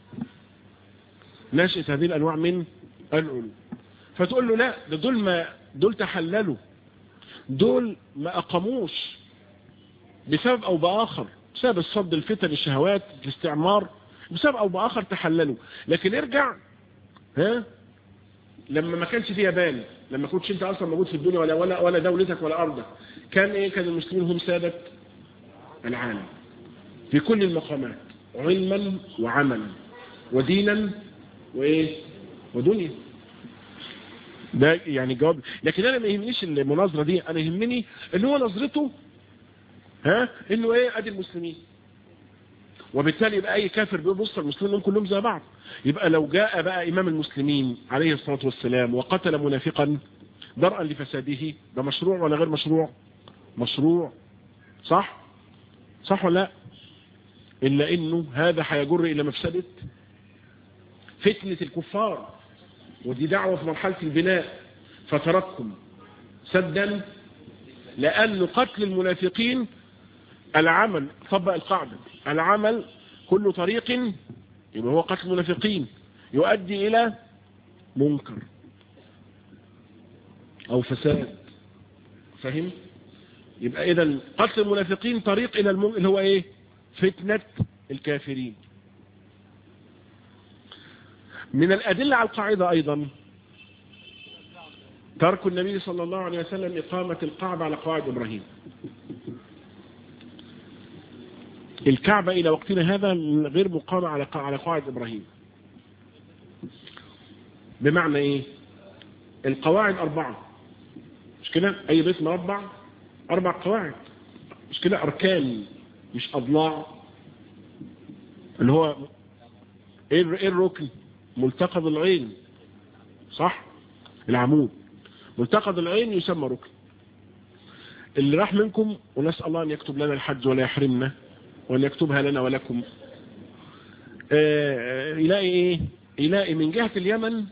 نشأة هذه الانواع من العلوم فتقول له لا ده دول ما دول تحللوا دول ما اقاموش بسبب او باخر بسبب الصد الفتن الشهوات الاستعمار بسبب او باخر تحللوا لكن ارجع ها لما ما كانش في يابان لما كنتش انت اصلا موجود في الدنيا ولا ولا ولا دولتك ولا ارضك كان ايه كان المسلمين هم سادة العالم في كل المقامات علما وعملا ودينا وايه ودنيا ده يعني جواب لكن انا ما يهمنيش المناظره دي انا يهمني ان هو نظرته ها انه ايه ادي المسلمين وبالتالي يبقى اي كافر بيبص المسلمين كلهم زي بعض يبقى لو جاء بقى امام المسلمين عليه الصلاة والسلام وقتل منافقا درءا لفساده ده مشروع ولا غير مشروع مشروع صح صح ولا لا الا انه هذا هيجر الى مفسدة فتنة الكفار ودي دعوة في مرحلة البناء فتركهم سدا لأن قتل المنافقين العمل طبق القاعدة العمل كل طريق يبقى هو قتل المنافقين يؤدي إلى منكر أو فساد فهم يبقى إذا قتل المنافقين طريق إلى المنكر اللي هو إيه فتنة الكافرين من الأدلة على القاعدة أيضا ترك النبي صلى الله عليه وسلم إقامة الكعبة على قواعد إبراهيم الكعبة إلى وقتنا هذا غير مقامة على على قواعد إبراهيم بمعنى إيه القواعد أربعة مش كده أي بيت مربع أربع قواعد مش كده أركان مش أضلاع اللي هو إيه الركن ملتقط العين صح العمود ملتقط العين يسمى ركن اللي راح منكم ونسأل الله أن يكتب لنا الحج ولا يحرمنا وأن يكتبها لنا ولكم آه يلاقي إيه يلاقي من جهة اليمن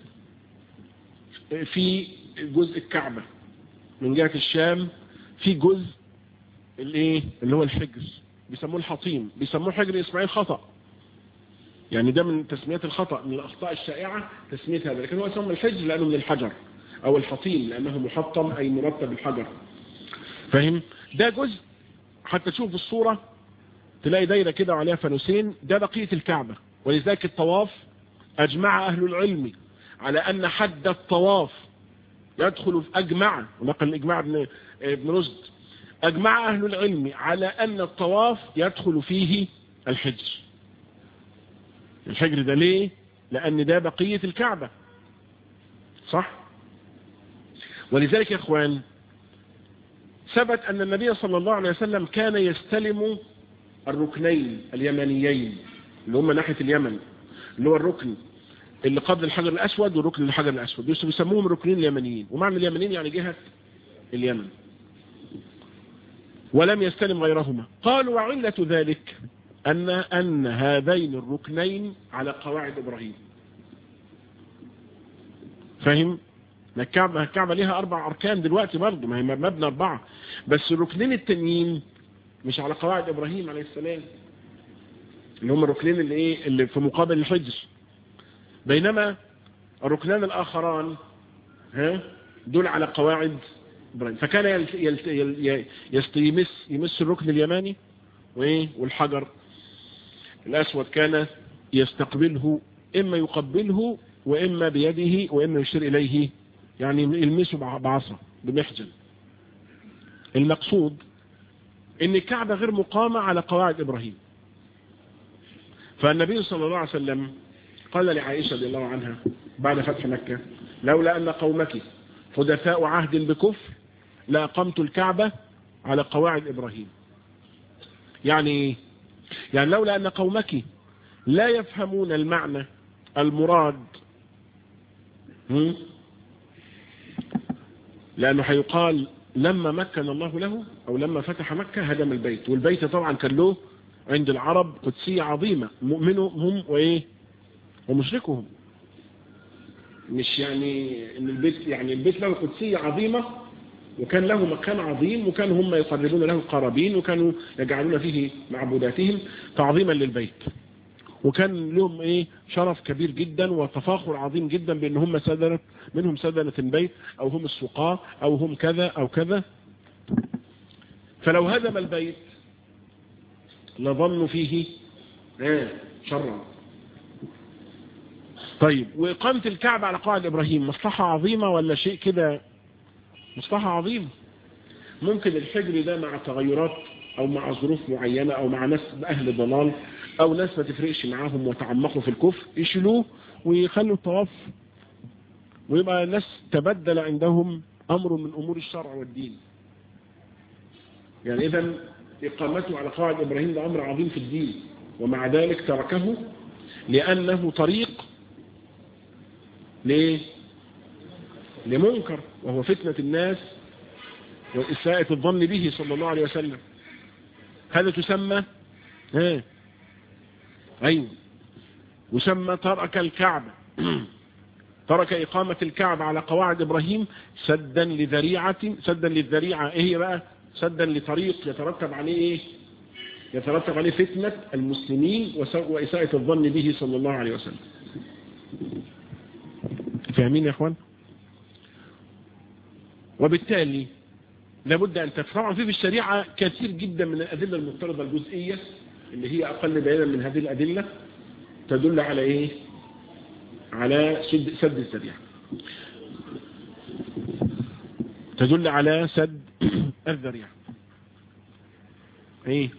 في جزء الكعبة من جهة الشام في جزء الايه اللي هو الحجر بيسموه الحطيم بيسموه حجر اسماعيل خطأ يعني ده من تسميات الخطأ من الأخطاء الشائعة تسمية هذا لكن هو يسمى الحجر لأنه من الحجر أو الحطيم لأنه محطم أي مرتب الحجر فاهم ده جزء حتى تشوف الصورة تلاقي دايرة كده وعليها فانوسين ده بقية الكعبة ولذلك الطواف أجمع أهل العلم على أن حد الطواف يدخل في أجمع ونقل الإجماع ابن, ابن رشد أجمع أهل العلم على أن الطواف يدخل فيه الحجر الحجر ده ليه لأن ده بقية الكعبة صح ولذلك يا اخوان ثبت أن النبي صلى الله عليه وسلم كان يستلم الركنين اليمنيين اللي هم ناحية اليمن اللي هو الركن اللي قبل الحجر الأسود والركن الحجر الأسود بيسموهم الركنين اليمنيين ومعنى اليمنيين يعني جهة اليمن ولم يستلم غيرهما قالوا وعلة ذلك أن, أن هذين الركنين على قواعد إبراهيم فهم الكعبة, الكعبة ليها أربع أركان دلوقتي برضه ما هي مبنى أربعة بس الركنين التانيين مش على قواعد إبراهيم عليه السلام اللي هم الركنين اللي, إيه اللي في مقابل الحجر بينما الركنان الآخران ها دول على قواعد إبراهيم فكان يلت يلت يلت يمس, يمس الركن اليماني وإيه والحجر الأسود كان يستقبله إما يقبله وإما بيده وإما يشير إليه يعني يلمسه بعصا بمحجن المقصود ان الكعبة غير مقامة على قواعد ابراهيم فالنبي صلى الله عليه وسلم قال لعائشة رضي الله عنها بعد فتح مكة لولا ان قومك حدثاء عهد بكفر لأقمت الكعبة على قواعد ابراهيم يعني يعني لولا ان قومك لا يفهمون المعنى المراد لأنه هيقال لما مكن الله له أو لما فتح مكة هدم البيت والبيت طبعا كان له عند العرب قدسية عظيمة مؤمنهم وإيه ومشركهم مش يعني ان البيت يعني البيت له قدسية عظيمة وكان له مكان عظيم وكانوا هم يقربون له القرابين وكانوا يجعلون فيه معبوداتهم تعظيما للبيت وكان لهم ايه شرف كبير جدا وتفاخر عظيم جدا بان هم سدنة منهم سدنة البيت او هم السقاة او هم كذا او كذا فلو هدم البيت لظنوا فيه ايه شرا طيب وإقامة الكعبة على قواعد إبراهيم مصلحة عظيمة ولا شيء كده مصلحة عظيمة ممكن الحجر ده مع تغيرات أو مع ظروف معينة أو مع ناس أهل ضلال أو ناس ما تفرقش معاهم وتعمقوا في الكفر يشيلوه ويخلوا الطواف ويبقى الناس تبدل عندهم أمر من أمور الشرع والدين يعني إذا إقامته على قواعد إبراهيم ده أمر عظيم في الدين ومع ذلك تركه لأنه طريق ليه لمنكر وهو فتنة الناس وإساءة الظن به صلى الله عليه وسلم هذا تسمى ها أيوه يسمى ترك الكعبة ترك إقامة الكعبة على قواعد إبراهيم سدا لذريعة سدا للذريعة إيه هي بقى سدا لطريق يترتب عليه إيه يترتب عليه فتنة المسلمين وإساءة الظن به صلى الله عليه وسلم فاهمين يا أخوان وبالتالي لابد أن تفرع فيه في الشريعة كثير جدا من الأدلة المفترضة الجزئية اللي هي أقل بيانا من هذه الأدلة تدل على إيه على سد, سد الذريعة تدل على سد الذريعة ايه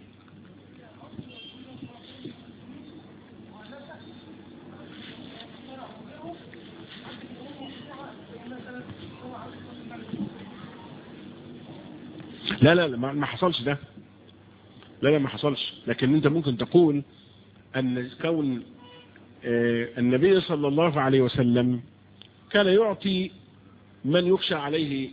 لا لا ما حصلش ده لا لا ما حصلش لكن انت ممكن تقول ان كون النبي صلى الله عليه وسلم كان يعطي من يخشى عليه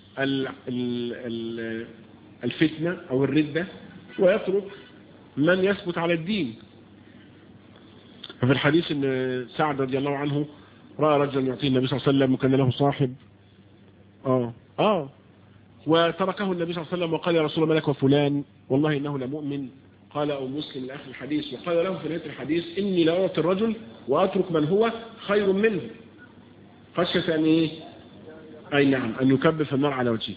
الفتنة او الردة ويترك من يثبت على الدين ففي الحديث ان سعد رضي الله عنه رأى رجلا يعطيه النبي صلى الله عليه وسلم وكان له صاحب اه اه وتركه النبي صلى الله عليه وسلم وقال يا رسول الله ملك وفلان والله انه لمؤمن قال او مسلم لاخر الحديث وقال له في نهايه الحديث اني لا اعطي الرجل واترك من هو خير منه خشيه ان ايه اي نعم ان يكبف النار على وجهه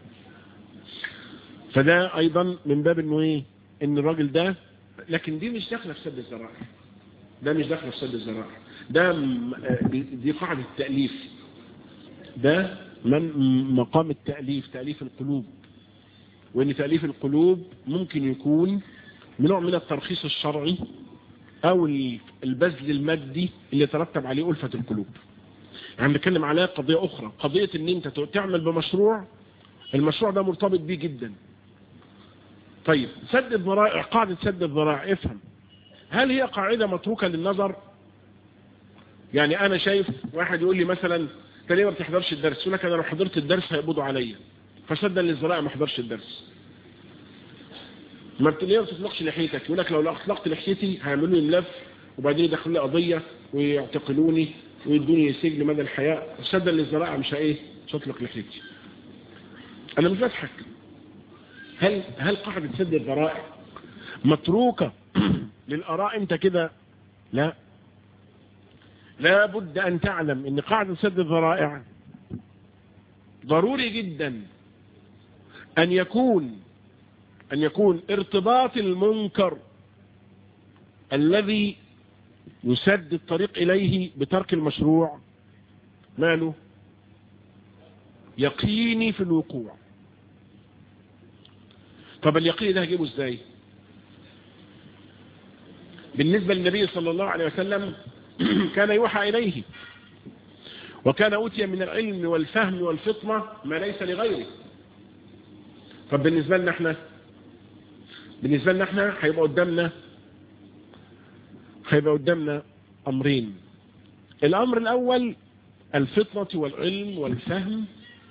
فده ايضا من باب انه ايه ان الراجل ده لكن دي مش داخله في سد الذرائع ده مش داخله في سد الذرائع ده دي قاعده التاليف ده من مقام التاليف تاليف القلوب وان تاليف القلوب ممكن يكون من نوع من الترخيص الشرعي او البذل المادي اللي يترتب عليه ألفة القلوب يعني بنتكلم على قضية اخرى قضية ان انت تعمل بمشروع المشروع ده مرتبط بيه جدا طيب سد الذرائع قاعدة سد الذرائع افهم هل هي قاعدة متروكة للنظر يعني انا شايف واحد يقول لي مثلا انت ليه ما بتحضرش الدرس يقول لك انا لو حضرت الدرس هيقبضوا عليا فسدا للذرائع ما حضرش الدرس ما ليه ما تطلقش لحيتك يقول لك لو اطلقت لحيتي هيعملوا لي ملف وبعدين يدخلوا لي قضيه ويعتقلوني ويدوني سجن مدى الحياه سدا للذرائع مش ايه مش هطلق لحيتي انا مش بضحك هل هل قاعده سد الذرائع متروكه للاراء انت كده لا لا بد ان تعلم ان قاعده سد الذرائع ضروري جدا ان يكون أن يكون ارتباط المنكر الذي يسد الطريق إليه بترك المشروع ماله يقيني في الوقوع طب اليقين ده هجيبه ازاي بالنسبة للنبي صلى الله عليه وسلم كان يوحى إليه وكان أوتي من العلم والفهم والفطنة ما ليس لغيره طب بالنسبة لنا احنا بالنسبة لنا احنا هيبقى قدامنا هيبقى قدامنا امرين الامر الاول الفطنة والعلم والفهم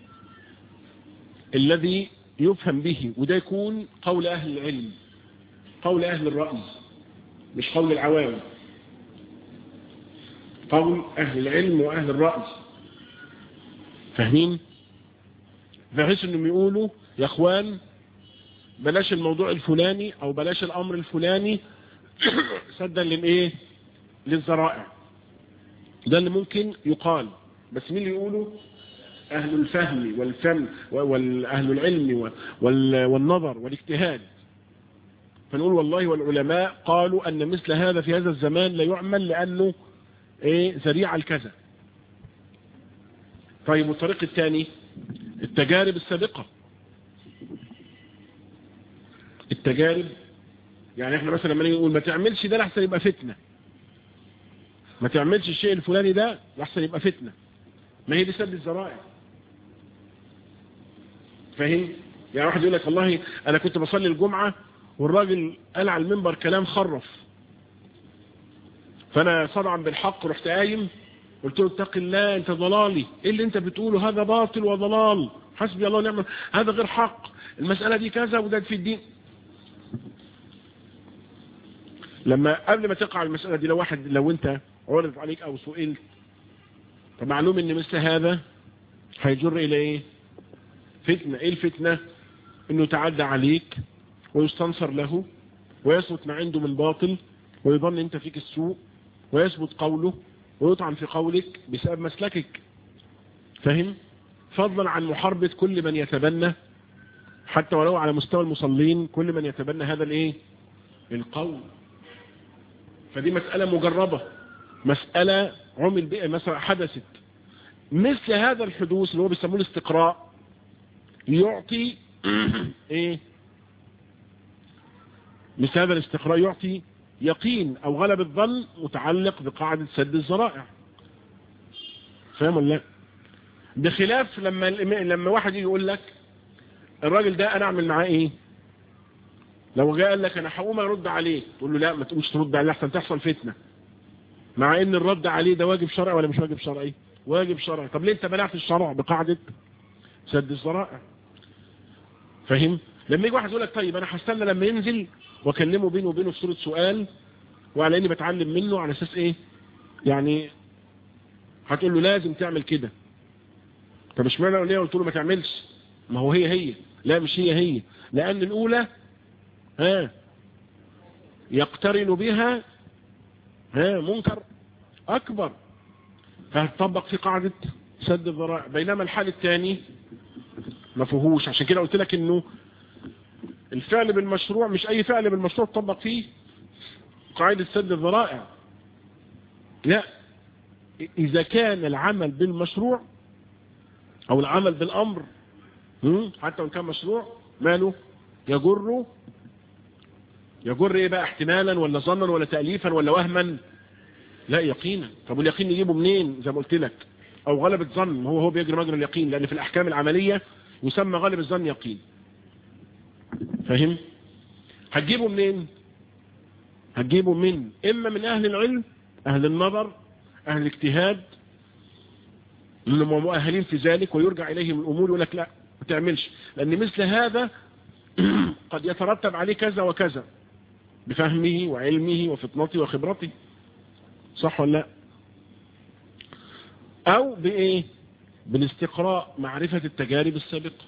الذي يفهم به وده يكون قول اهل العلم قول اهل الرأي مش قول العوام قول اهل العلم واهل الرأي فاهمين بحيث انهم يقولوا يا اخوان بلاش الموضوع الفلاني او بلاش الامر الفلاني سدا للايه للذرائع ده اللي ممكن يقال بس مين اللي يقوله اهل الفهم والفهم واهل العلم والنظر والاجتهاد فنقول والله والعلماء قالوا ان مثل هذا في هذا الزمان لا يعمل لانه ايه ذريعه الكذا طيب والطريق الثاني التجارب السابقه التجارب يعني احنا مثلا لما نيجي نقول ما تعملش ده لحسن يبقى فتنة ما تعملش الشيء الفلاني ده لحسن يبقى فتنة ما هي دي سد الذرائع فاهم يعني واحد يقول لك والله انا كنت بصلي الجمعة والراجل قال على المنبر كلام خرف فانا صدعا بالحق رحت قايم قلت له اتق الله انت ضلالي ايه اللي انت بتقوله هذا باطل وضلال حسبي الله ونعم هذا غير حق المسألة دي كذا وده في الدين لما قبل ما تقع المسألة دي لو واحد لو انت عرض عليك او سئلت فمعلوم ان مثل هذا هيجر الى ايه فتنة ايه الفتنة انه يتعدى عليك ويستنصر له ويثبت ما عنده من باطل ويظن انت فيك السوء ويثبت قوله ويطعن في قولك بسبب مسلكك فهم فضلا عن محاربة كل من يتبنى حتى ولو على مستوى المصلين كل من يتبنى هذا الايه القول فدي مسألة مجربة مسألة عمل بها مثلا حدثت مثل هذا الحدوث اللي هو بيسموه الاستقراء يعطي ايه مثل هذا الاستقراء يعطي يقين او غلب الظن متعلق بقاعدة سد الذرائع فاهم ولا لا بخلاف لما لما واحد يقول لك الراجل ده انا اعمل معاه ايه لو جاء قال لك انا هقوم ارد عليه تقول له لا ما تقومش ترد عليه احسن تحصل فتنه مع ان الرد عليه ده واجب شرعي ولا مش واجب شرعي واجب شرعي طب ليه انت منعت الشرع بقاعده سد الذرائع فاهم لما يجي واحد يقول لك طيب انا هستنى لما ينزل واكلمه بينه وبينه في صوره سؤال وعلى اني بتعلم منه على اساس ايه يعني هتقول له لازم تعمل كده طب اشمعنى ليه قلت له ما تعملش ما هو هي هي لا مش هي هي لان الاولى ها يقترن بها ها منكر اكبر فهتطبق في قاعدة سد الذرائع بينما الحال الثاني ما فيهوش عشان كده قلت لك انه الفعل بالمشروع مش اي فعل بالمشروع تطبق فيه قاعدة سد الذرائع لا اذا كان العمل بالمشروع او العمل بالامر حتى وان كان مشروع ماله يجر يجر ايه بقى احتمالا ولا ظنا ولا تأليفا ولا وهما لا يقينا طب واليقين نجيبه منين زي ما قلت لك او غلبة ظن هو هو بيجري مجرى اليقين لان في الاحكام العملية يسمى غالب الظن يقين فاهم هتجيبه منين هتجيبه من اما من اهل العلم اهل النظر اهل الاجتهاد اللي مؤهلين في ذلك ويرجع اليهم الامور يقول لك لا ما تعملش لان مثل هذا قد يترتب عليه كذا وكذا بفهمه وعلمه وفطنته وخبرته صح ولا لا او بايه بالاستقراء معرفة التجارب السابقة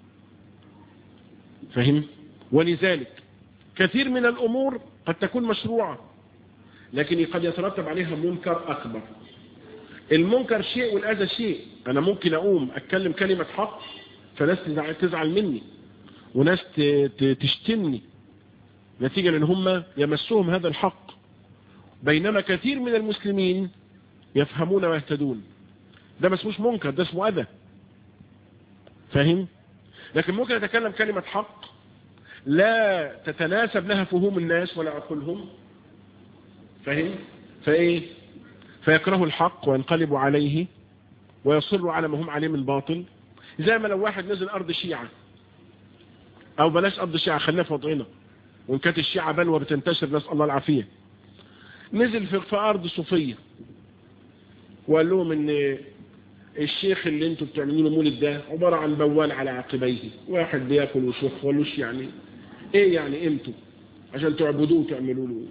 فهم ولذلك كثير من الامور قد تكون مشروعة لكن قد يترتب عليها منكر اكبر المنكر شيء والاذى شيء انا ممكن اقوم اتكلم كلمة حق فناس تزعل مني وناس تشتمني نتيجة لان هم يمسهم هذا الحق بينما كثير من المسلمين يفهمون ويهتدون ده ما اسموش منكر ده اسمه اذى فاهم لكن ممكن اتكلم كلمة حق لا تتناسب لها فهوم الناس ولا عقولهم فاهم فايه فيكره الحق وينقلب عليه ويصر على ما هم عليه من باطل زي ما لو واحد نزل ارض شيعة او بلاش ارض شيعة خلينا في وضعنا وان كانت الشيعة بلوى بتنتشر نسأل الله العافية نزل في, في ارض صوفية وقال لهم ان الشيخ اللي انتوا بتعملوا له مولد ده عبارة عن بوال على عقبيه واحد بياكل وشخ ولوش يعني ايه يعني قيمته عشان تعبدوه وتعملوا له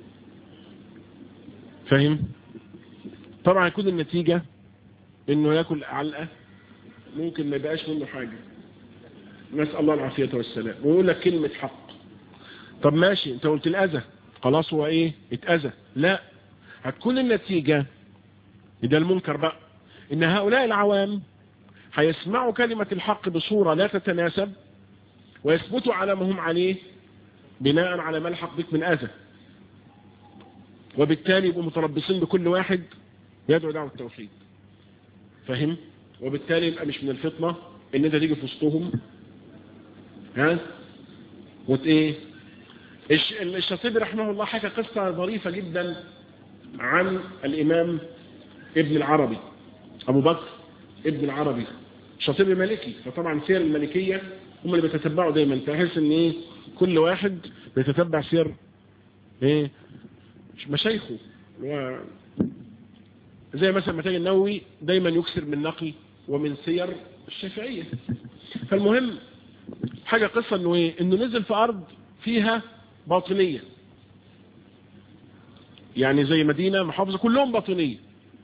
فاهم طبعا يكون النتيجة انه ياكل علقة ممكن ما يبقاش منه حاجة نسأل الله العافية والسلام ويقول لك كلمة حق طب ماشي انت قلت الاذى خلاص هو ايه اتأذى لا هتكون النتيجة ده المنكر بقى ان هؤلاء العوام هيسمعوا كلمة الحق بصورة لا تتناسب ويثبتوا على ما هم عليه بناء على ما الحق بك من اذى وبالتالي يبقوا متربصين بكل واحد يدعو دعوة التوحيد فهم وبالتالي يبقى مش من الفطنة ان انت تيجي في وسطهم ها وت ايه الشاطبي رحمه الله حكى قصة ظريفة جدا عن الامام ابن العربي ابو بكر ابن العربي الشاطبي مالكي فطبعا سير الملكية هم اللي بيتتبعوا دايما تحس ان ايه كل واحد بيتتبع سير ايه مشايخه زي مثلا متاج النووي دايما يكسر من نقل ومن سير الشافعية فالمهم حاجة قصة انه ايه انه نزل في ارض فيها باطنية يعني زي مدينة محافظة كلهم باطنية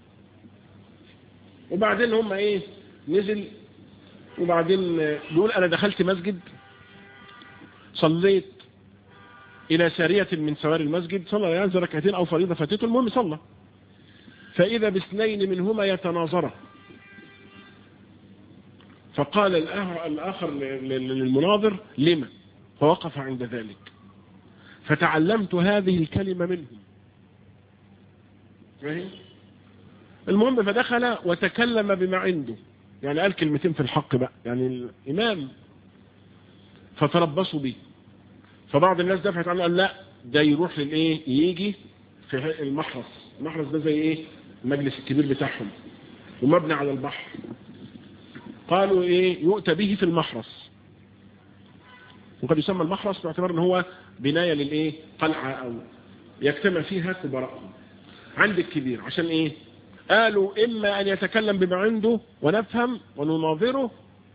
وبعدين هم ايه نزل وبعدين بيقول انا دخلت مسجد صليت الى سارية من سواري المسجد صلى ينزل ركعتين او فريضة فاتته المهم صلى فاذا باثنين منهما يتناظرا فقال الاخر للمناظر لما فوقف عند ذلك فتعلمت هذه الكلمة منهم فاهم المهم فدخل وتكلم بما عنده يعني قال كلمتين في الحق بقى يعني الإمام فتربصوا به فبعض الناس دفعت عنه قال لا ده يروح للايه يجي في المحرس المحرس ده زي ايه المجلس الكبير بتاعهم ومبني على البحر قالوا ايه يؤتى به في المحرس وقد يسمى المحرس باعتبار ان هو بناية للايه قلعة او يجتمع فيها كبراء عند الكبير عشان ايه قالوا اما ان يتكلم بما عنده ونفهم ونناظره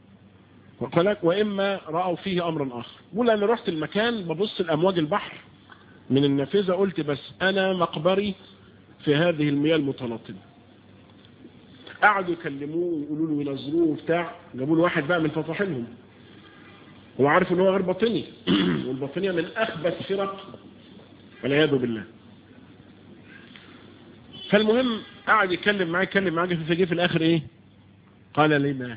واما رأوا فيه امرا اخر بقول انا رحت المكان ببص الامواج البحر من النافذة قلت بس انا مقبري في هذه المياه المتلاطمة قعدوا يكلموه ويقولوا له ينظروه وبتاع جابوا له واحد بقى من فطاحلهم هو عارف ان هو غير باطني والباطنية من اخبث فرق والعياذ بالله فالمهم قعد يتكلم معاه يتكلم معاه فجي في الاخر ايه قال لما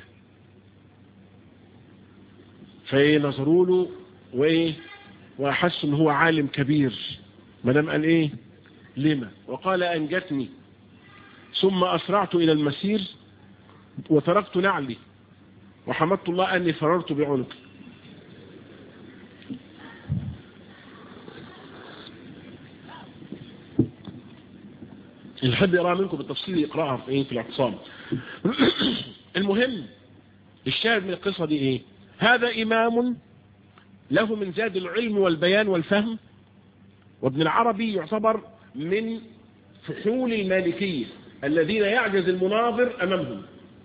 فايه نظروا له وايه واحسوا ان هو عالم كبير ما دام قال ايه لما وقال انجتني ثم اسرعت الى المسير وتركت نعلي وحمدت الله اني فررت بعنقي اللي يحب يقرأ منكم بالتفصيل يقرأها في ايه في الاعتصام المهم الشاهد من القصة دي ايه هذا امام له من زاد العلم والبيان والفهم وابن العربي يعتبر من فحول المالكية الذين يعجز المناظر امامهم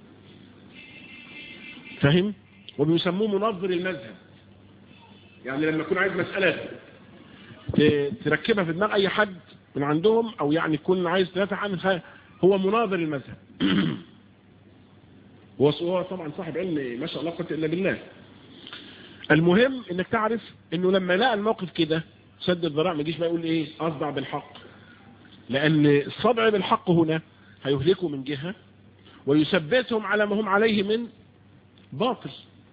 فهم وبيسموه منظر المذهب يعني لما يكون عايز مسألة تركبها في دماغ اي حد من عندهم او يعني يكون عايز تدافع عن هو مناظر المذهب هو طبعا صاحب علم ما شاء الله قلت الا بالله المهم انك تعرف انه لما لقى الموقف كده سد الذراع ما يجيش بقى يقول ايه اصدع بالحق لان الصدع بالحق هنا هيهلكوا من جهة ويثبتهم على ما هم عليه من باطل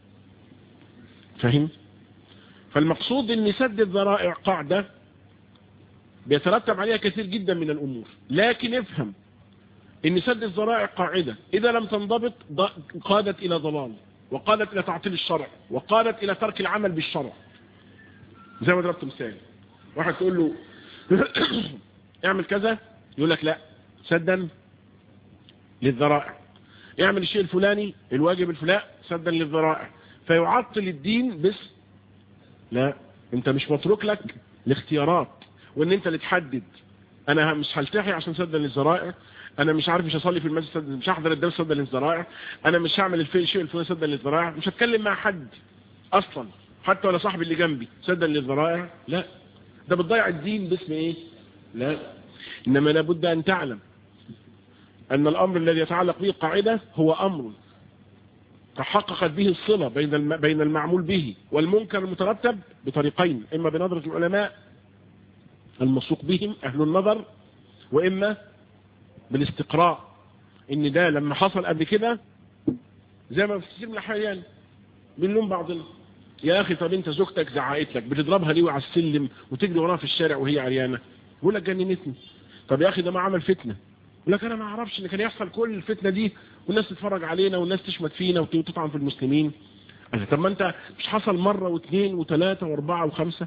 فهم فالمقصود ان سد الذرائع قاعدة بيترتب عليها كثير جدا من الامور لكن افهم ان سد الذرائع قاعدة اذا لم تنضبط قادت الى ضلال وقادت الى تعطيل الشرع وقادت الى ترك العمل بالشرع زي ما ضربت مثال واحد تقول له اعمل كذا يقول لك لا سدا للذرائع اعمل الشيء الفلاني الواجب الفلاني سدا للذرائع فيعطل الدين بس لا انت مش متروك لك الاختيارات وان انت اللي تحدد انا مش هلتحي عشان سدا للذرائع انا مش عارف مش هصلي في المسجد مش هحضر الدرس سدا للذرائع انا مش هعمل الشيء الفلاني سدا للذرائع مش هتكلم مع حد اصلا حتى ولا صاحبي اللي جنبي سدا للذرائع لا ده بتضيع الدين باسم ايه لا انما لابد ان تعلم ان الامر الذي يتعلق به قاعدة هو امر تحققت به الصلة بين بين المعمول به والمنكر المترتب بطريقين اما بنظرة العلماء المسوق بهم اهل النظر واما بالاستقراء ان ده لما حصل قبل كده زي ما في كتير من الاحيان بنلوم بعضنا يا اخي طب انت زوجتك زعقت لك بتضربها ليه على السلم وتجري وراها في الشارع وهي عريانه يقول لك جننتني طب يا اخي ده ما عمل فتنه يقول لك انا ما اعرفش ان كان يحصل كل الفتنه دي والناس تتفرج علينا والناس تشمت فينا وتطعن في المسلمين طب ما انت مش حصل مره واثنين وثلاثه واربعه وخمسه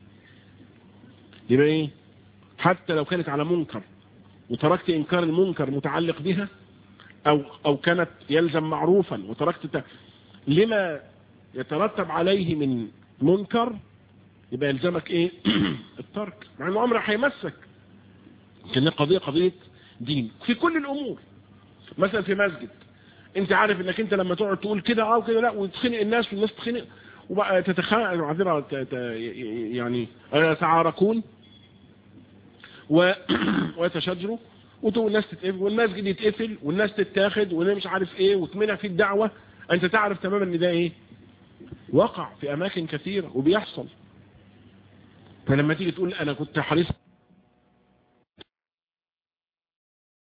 يبقى ايه حتى لو كانت على منكر وتركت انكار المنكر متعلق بها او او كانت يلزم معروفا وتركت ت... لما يترتب عليه من منكر يبقى يلزمك ايه الترك مع انه امر هيمسك كان قضيه قضيه دين في كل الامور مثلا في مسجد انت عارف انك انت لما تقعد تقول كده اه وكده لا وتخنق الناس والناس تخنق وبقى تتخانق معذره يعني يتعاركون و... ويتشاجروا وتقول الناس تتقفل والمسجد يتقفل والناس تتاخد والناس مش عارف ايه وتمنع فيه الدعوة انت تعرف تماما ان ده ايه وقع في اماكن كثيرة وبيحصل فلما تيجي تقول انا كنت حريص